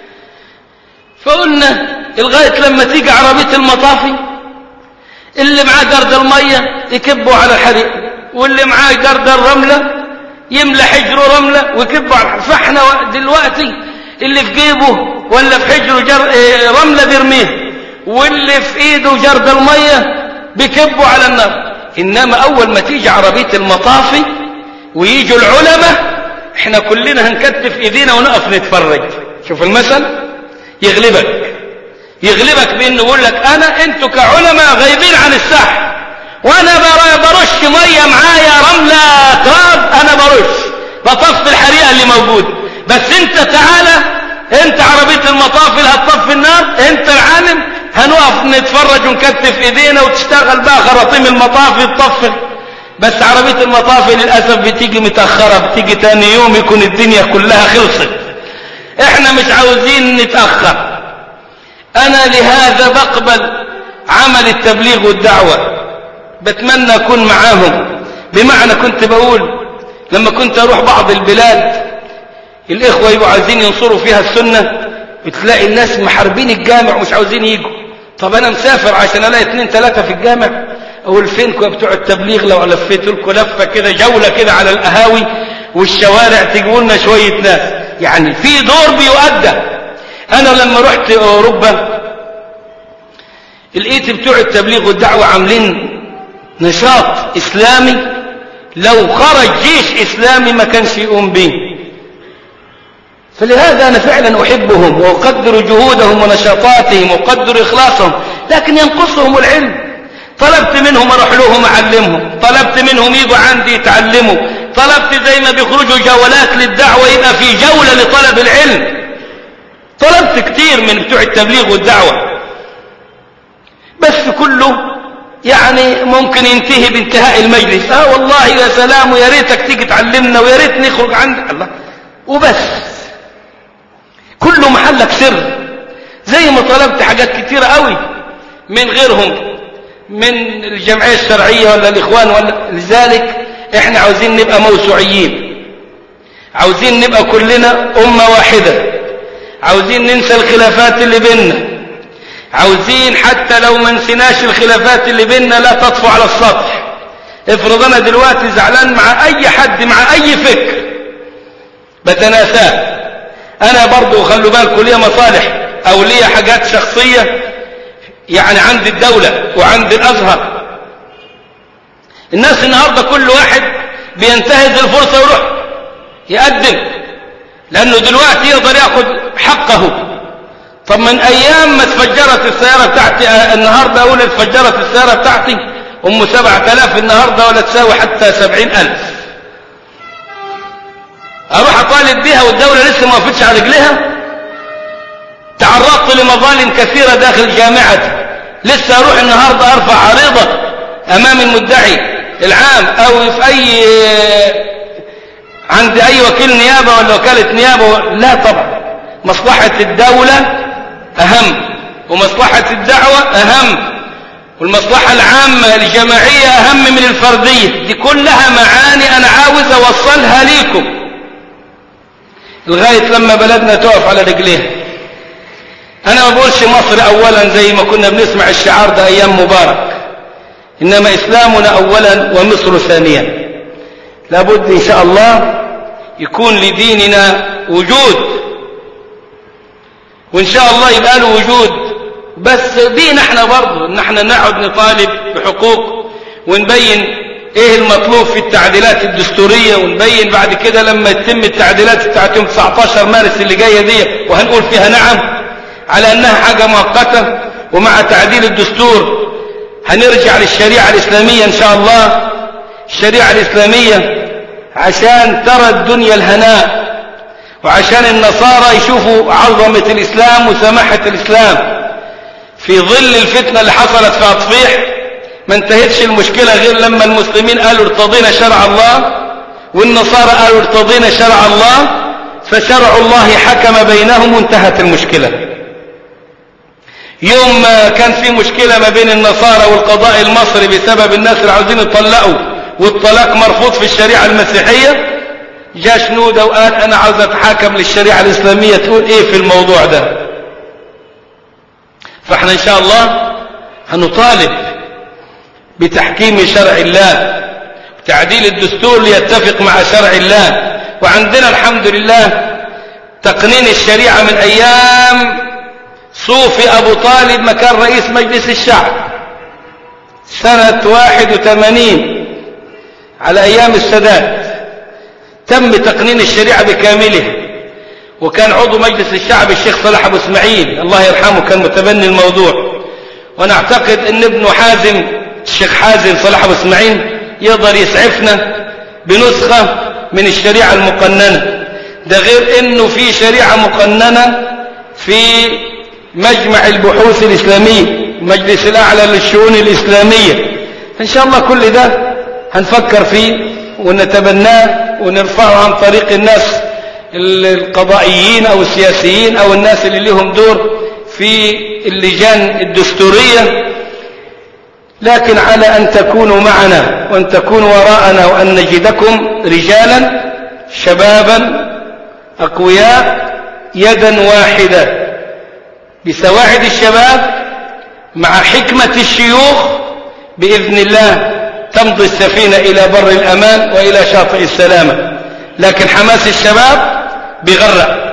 فقلنا لغايه لما تيجي عربيه المطافي اللي معاه جرد الميه يكبوا على الحريق واللي معاه جرد الرمله يملى حجره رمله ويكبوا على فاحنا دلوقتي اللي في جيبه ولا في حجره جر... رمله بيرميه واللي في ايده جرد الميه بيكبوا على النار انما اول ما تيجي عربيه المطافي ويجوا العلماء احنا كلنا هنكتف ايدينا ونقف نتفرج شوف المثل يغلبك يغلبك بانه يقول لك انا انتوا كعلماء غايبين عن الساحه وانا برش ميه معايا رمله تراب انا برش بطفي الحريقه اللي موجوده بس انت تعالى انت عربيه المطافي اللي هتطفي النار انت العالم هنقف نتفرج ونكتف ايدينا وتشتغل بقى خراطيم المطافي تطفي بس عربيه المطافي للاسف بتيجي متاخره بتيجي تاني يوم يكون الدنيا كلها خلصت احنا مش عاوزين نتاخر انا لهذا بقبل عمل التبليغ والدعوه بتمنى اكون معاهم بمعنى كنت بقول لما كنت اروح بعض البلاد الاخوه يبقوا عايزين ينصروا فيها السنه بتلاقي الناس محاربين الجامع ومش عاوزين يجوا طب انا مسافر عشان الاقي اثنين ثلاثه في الجامع اقول فينكم يا بتوع التبليغ لو لفيت لكم لفه كده جوله كده على القهاوي والشوارع تجيبوا لنا شويه ناس يعني في دور بيؤدى انا لما رحت اوروبا لقيت بتوع التبليغ والدعوه عاملين نشاط اسلامي لو خرج جيش اسلامي ما كانش يقوم به فلهذا انا فعلا احبهم واقدر جهودهم ونشاطاتهم واقدر اخلاصهم لكن ينقصهم العلم طلبت منهم اروح لهم اعلمهم طلبت منهم يجوا عندي يتعلموا طلبت زي ما بيخرجوا جولات للدعوه يبقى في جوله لطلب العلم طلبت كتير من بتوع التبليغ والدعوه بس كله يعني ممكن ينتهي بانتهاء المجلس اه والله يا سلام ويا ريتك تيجي تعلمنا ويا ريت نخرج عندك الله وبس كله محلك سر زي ما طلبت حاجات كتيرة قوي من غيرهم من الجمعية الشرعية ولا الإخوان ولا لذلك احنا عاوزين نبقى موسوعيين عاوزين نبقى كلنا أمة واحدة عاوزين ننسى الخلافات اللي بيننا عاوزين حتى لو ما نسيناش الخلافات اللي بيننا لا تطفو على السطح افرض انا دلوقتي زعلان مع اي حد مع اي فكر بتناساه انا برضو خلوا بالكم ليا مصالح او ليا حاجات شخصية يعني عند الدولة وعند الازهر الناس النهاردة كل واحد بينتهز الفرصة ويروح يقدم لانه دلوقتي يقدر ياخذ حقه طب من ايام ما اتفجرت السيارة بتاعتي النهاردة اقول اتفجرت السيارة بتاعتي ام سبعة الاف النهاردة ولا تساوي حتى سبعين الف اروح اطالب بيها والدولة لسه ما وقفتش على رجلها تعرضت لمظالم كثيرة داخل جامعتي لسه اروح النهاردة ارفع عريضة امام المدعي العام او في اي عند اي وكيل نيابة ولا وكالة نيابة لا طبعا مصلحة الدولة اهم ومصلحة الدعوة اهم والمصلحة العامة الجماعية اهم من الفردية دي كلها معاني انا عاوز اوصلها ليكم لغاية لما بلدنا تقف على رجليها انا ما بقولش مصر اولا زي ما كنا بنسمع الشعار ده ايام مبارك انما اسلامنا اولا ومصر ثانيا لابد ان شاء الله يكون لديننا وجود وان شاء الله يبقى له وجود بس بينا احنا برضه ان احنا نقعد نطالب بحقوق ونبين ايه المطلوب في التعديلات الدستورية ونبين بعد كده لما يتم التعديلات بتاعت يوم 19 مارس اللي جاية دي وهنقول فيها نعم على انها حاجة مؤقتة ومع تعديل الدستور هنرجع للشريعة الإسلامية إن شاء الله الشريعة الإسلامية عشان ترى الدنيا الهناء وعشان النصارى يشوفوا عظمة الإسلام وسماحة الإسلام في ظل الفتنة اللي حصلت في أطفيح ما انتهتش المشكلة غير لما المسلمين قالوا ارتضينا شرع الله والنصارى قالوا ارتضينا شرع الله فشرع الله حكم بينهم وانتهت المشكلة يوم ما كان في مشكلة ما بين النصارى والقضاء المصري بسبب الناس اللي عاوزين يطلقوا والطلاق مرفوض في الشريعة المسيحية جاء شنودة وقال أنا عاوز أتحاكم للشريعة الإسلامية تقول إيه في الموضوع ده فاحنا إن شاء الله هنطالب بتحكيم شرع الله تعديل الدستور ليتفق مع شرع الله وعندنا الحمد لله تقنين الشريعة من أيام صوفي أبو طالب مكان رئيس مجلس الشعب سنة واحد وثمانين على أيام السادات تم تقنين الشريعة بكاملها وكان عضو مجلس الشعب الشيخ صلاح أبو اسماعيل الله يرحمه كان متبني الموضوع وأنا أعتقد أن ابنه حازم الشيخ حازم صلاح أبو اسماعيل يقدر يسعفنا بنسخة من الشريعة المقننة ده غير أنه في شريعة مقننة في مجمع البحوث الإسلامية المجلس الأعلى للشؤون الإسلامية إن شاء الله كل ده هنفكر فيه ونتبناه ونرفعه عن طريق الناس القضائيين أو السياسيين أو الناس اللي لهم دور في اللجان الدستورية لكن على أن تكونوا معنا وأن تكونوا وراءنا وأن نجدكم رجالا شبابا أقوياء يدا واحدة بسواعد الشباب مع حكمة الشيوخ بإذن الله تمضي السفينة إلى بر الأمان وإلى شاطئ السلامة لكن حماس الشباب بغرق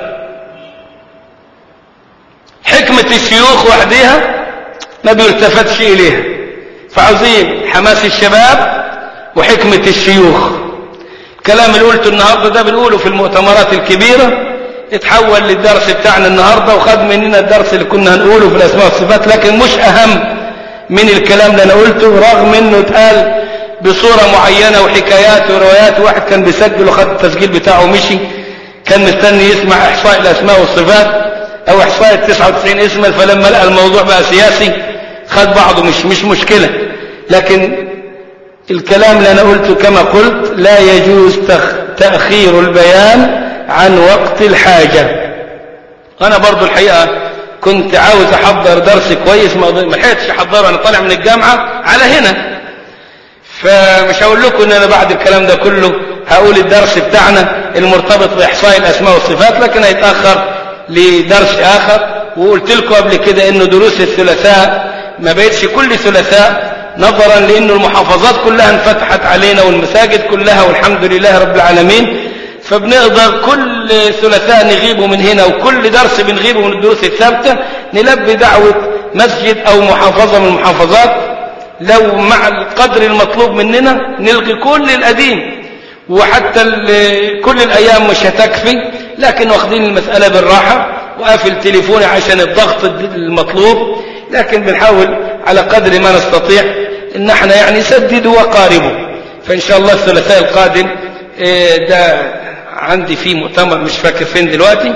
حكمة الشيوخ وحدها ما بيلتفتش إليها فعاوزين حماس الشباب وحكمة الشيوخ الكلام اللي قلته النهاردة ده بنقوله في المؤتمرات الكبيرة اتحول للدرس بتاعنا النهاردة وخد مننا الدرس اللي كنا هنقوله في الأسماء والصفات لكن مش أهم من الكلام اللي أنا قلته رغم أنه اتقال بصورة معينة وحكايات وروايات واحد كان بيسجل وخد التسجيل بتاعه ومشي كان مستني يسمع إحصاء الأسماء والصفات أو إحصاء ال 99 اسما فلما لقى الموضوع بقى سياسي خد بعضه مش مش مشكلة لكن الكلام اللي أنا قلته كما قلت لا يجوز تأخير البيان عن وقت الحاجة أنا برضو الحقيقة كنت عاوز أحضر درس كويس ما لحقتش أحضره أنا طالع من الجامعة على هنا فمش هقول لكم ان انا بعد الكلام ده كله هقول الدرس بتاعنا المرتبط باحصاء الاسماء والصفات لكن هيتاخر لدرس اخر وقلت لكم قبل كده انه دروس الثلاثاء ما بقتش كل ثلاثاء نظرا لان المحافظات كلها انفتحت علينا والمساجد كلها والحمد لله رب العالمين فبنقدر كل ثلاثاء نغيبه من هنا وكل درس بنغيبه من الدروس الثابته نلبي دعوه مسجد او محافظه من المحافظات لو مع القدر المطلوب مننا نلغي كل القديم وحتى كل الأيام مش هتكفي لكن واخدين المسألة بالراحة وقافل تليفوني عشان الضغط المطلوب لكن بنحاول على قدر ما نستطيع ان احنا يعني سددوا وقاربوا فان شاء الله الثلاثاء القادم ده عندي فيه مؤتمر مش فاكر فين دلوقتي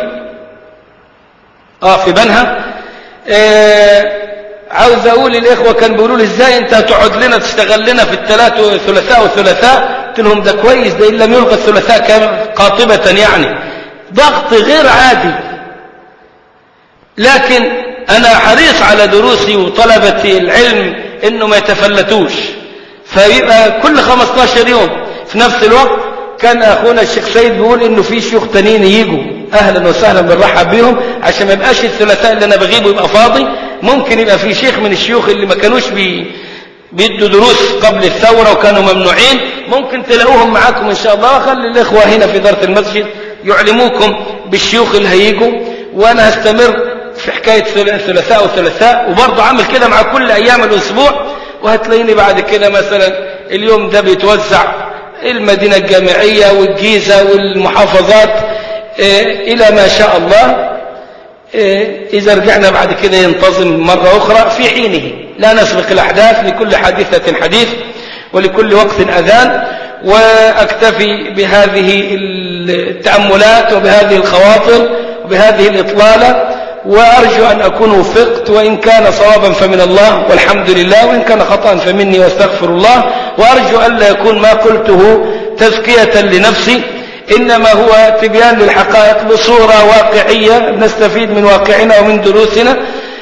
اه في بنها عاوز اقول الاخوه كان بيقولوا لي ازاي انت هتقعد لنا تشتغل لنا في الثلاث والثلاثاء والثلاثاء قلت لهم ده كويس ده ان لم يلغى الثلاثاء قاطبه يعني ضغط غير عادي لكن انا حريص على دروسي وطلبه العلم انه ما يتفلتوش فيبقى كل 15 يوم في نفس الوقت كان اخونا الشيخ سيد بيقول انه في شيوخ تانيين يجوا اهلا وسهلا بنرحب بيهم عشان ما يبقاش الثلاثاء اللي انا بغيبه يبقى فاضي ممكن يبقى في شيخ من الشيوخ اللي ما كانوش بي بيدوا دروس قبل الثورة وكانوا ممنوعين ممكن تلاقوهم معاكم إن شاء الله وخلي الإخوة هنا في إدارة المسجد يعلموكم بالشيوخ اللي هيجوا وأنا هستمر في حكاية ثلاثاء وثلاثاء وبرضه عامل كده مع كل أيام الأسبوع وهتلاقيني بعد كده مثلا اليوم ده بيتوزع المدينة الجامعية والجيزة والمحافظات إيه إلى ما شاء الله إيه إذا رجعنا بعد كده ينتظم مرة أخرى في حينه لا نسبق الأحداث لكل حادثة حديث ولكل وقت أذان وأكتفي بهذه التأملات وبهذه الخواطر وبهذه الإطلالة وأرجو أن أكون وفقت وإن كان صوابا فمن الله والحمد لله وإن كان خطأ فمني واستغفر الله وأرجو أن لا يكون ما قلته تزكية لنفسي إنما هو تبيان للحقائق بصورة واقعية نستفيد من واقعنا ومن دروسنا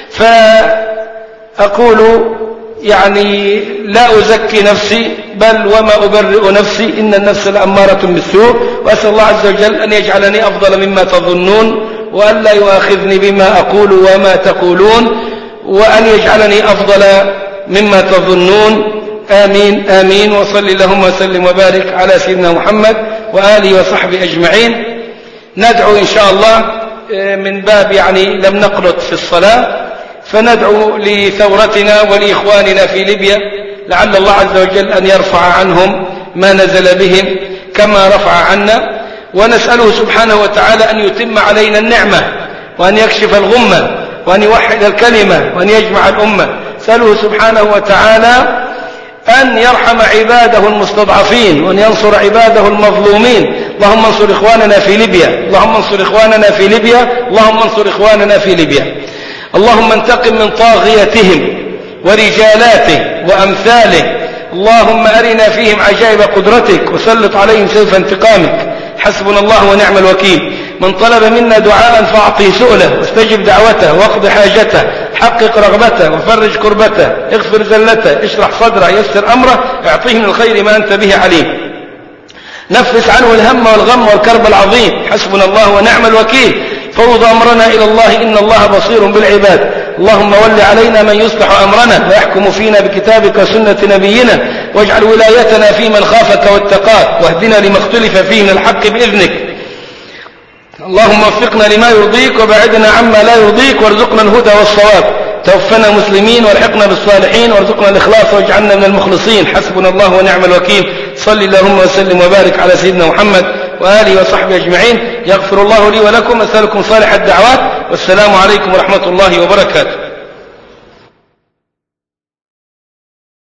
فأقول يعني لا أزكي نفسي بل وما أبرئ نفسي إن النفس لأمارة بالسوء وأسأل الله عز وجل أن يجعلني أفضل مما تظنون وأن لا يؤاخذني بما أقول وما تقولون وأن يجعلني أفضل مما تظنون آمين آمين وصل اللهم وسلم وبارك على سيدنا محمد وآله وصحبه أجمعين ندعو إن شاء الله من باب يعني لم نقنط في الصلاة فندعو لثورتنا ولإخواننا في ليبيا لعل الله عز وجل أن يرفع عنهم ما نزل بهم كما رفع عنا ونسأله سبحانه وتعالى أن يتم علينا النعمة وأن يكشف الغمة وأن يوحد الكلمة وأن يجمع الأمة سأله سبحانه وتعالى أن يرحم عباده المستضعفين وأن ينصر عباده المظلومين اللهم انصر إخواننا في ليبيا اللهم انصر إخواننا في ليبيا اللهم انصر إخواننا في ليبيا اللهم انتقم من طاغيتهم ورجالاته وأمثاله اللهم أرنا فيهم عجائب قدرتك وسلط عليهم سيف انتقامك حسبنا الله ونعم الوكيل من طلب منا دعاء فأعطه سؤله واستجب دعوته واقض حاجته حقق رغبته وفرج كربته اغفر زلته اشرح صدره يسر أمره اعطيه من الخير ما أنت به عليم نفس عنه الهم والغم والكرب العظيم حسبنا الله ونعم الوكيل فوض أمرنا إلى الله إن الله بصير بالعباد اللهم ول علينا من يصلح أمرنا ويحكم فينا بكتابك وسنة نبينا واجعل ولايتنا في من خافك واتقاك واهدنا لما اختلف فيه من الحق بإذنك اللهم وفقنا لما يرضيك وبعدنا عما لا يرضيك وارزقنا الهدى والصواب توفنا مسلمين والحقنا بالصالحين وارزقنا الإخلاص واجعلنا من المخلصين حسبنا الله ونعم الوكيل صل اللهم وسلم وبارك على سيدنا محمد وآله وصحبه أجمعين يغفر الله لي ولكم أسألكم صالح الدعوات والسلام عليكم ورحمة الله وبركاته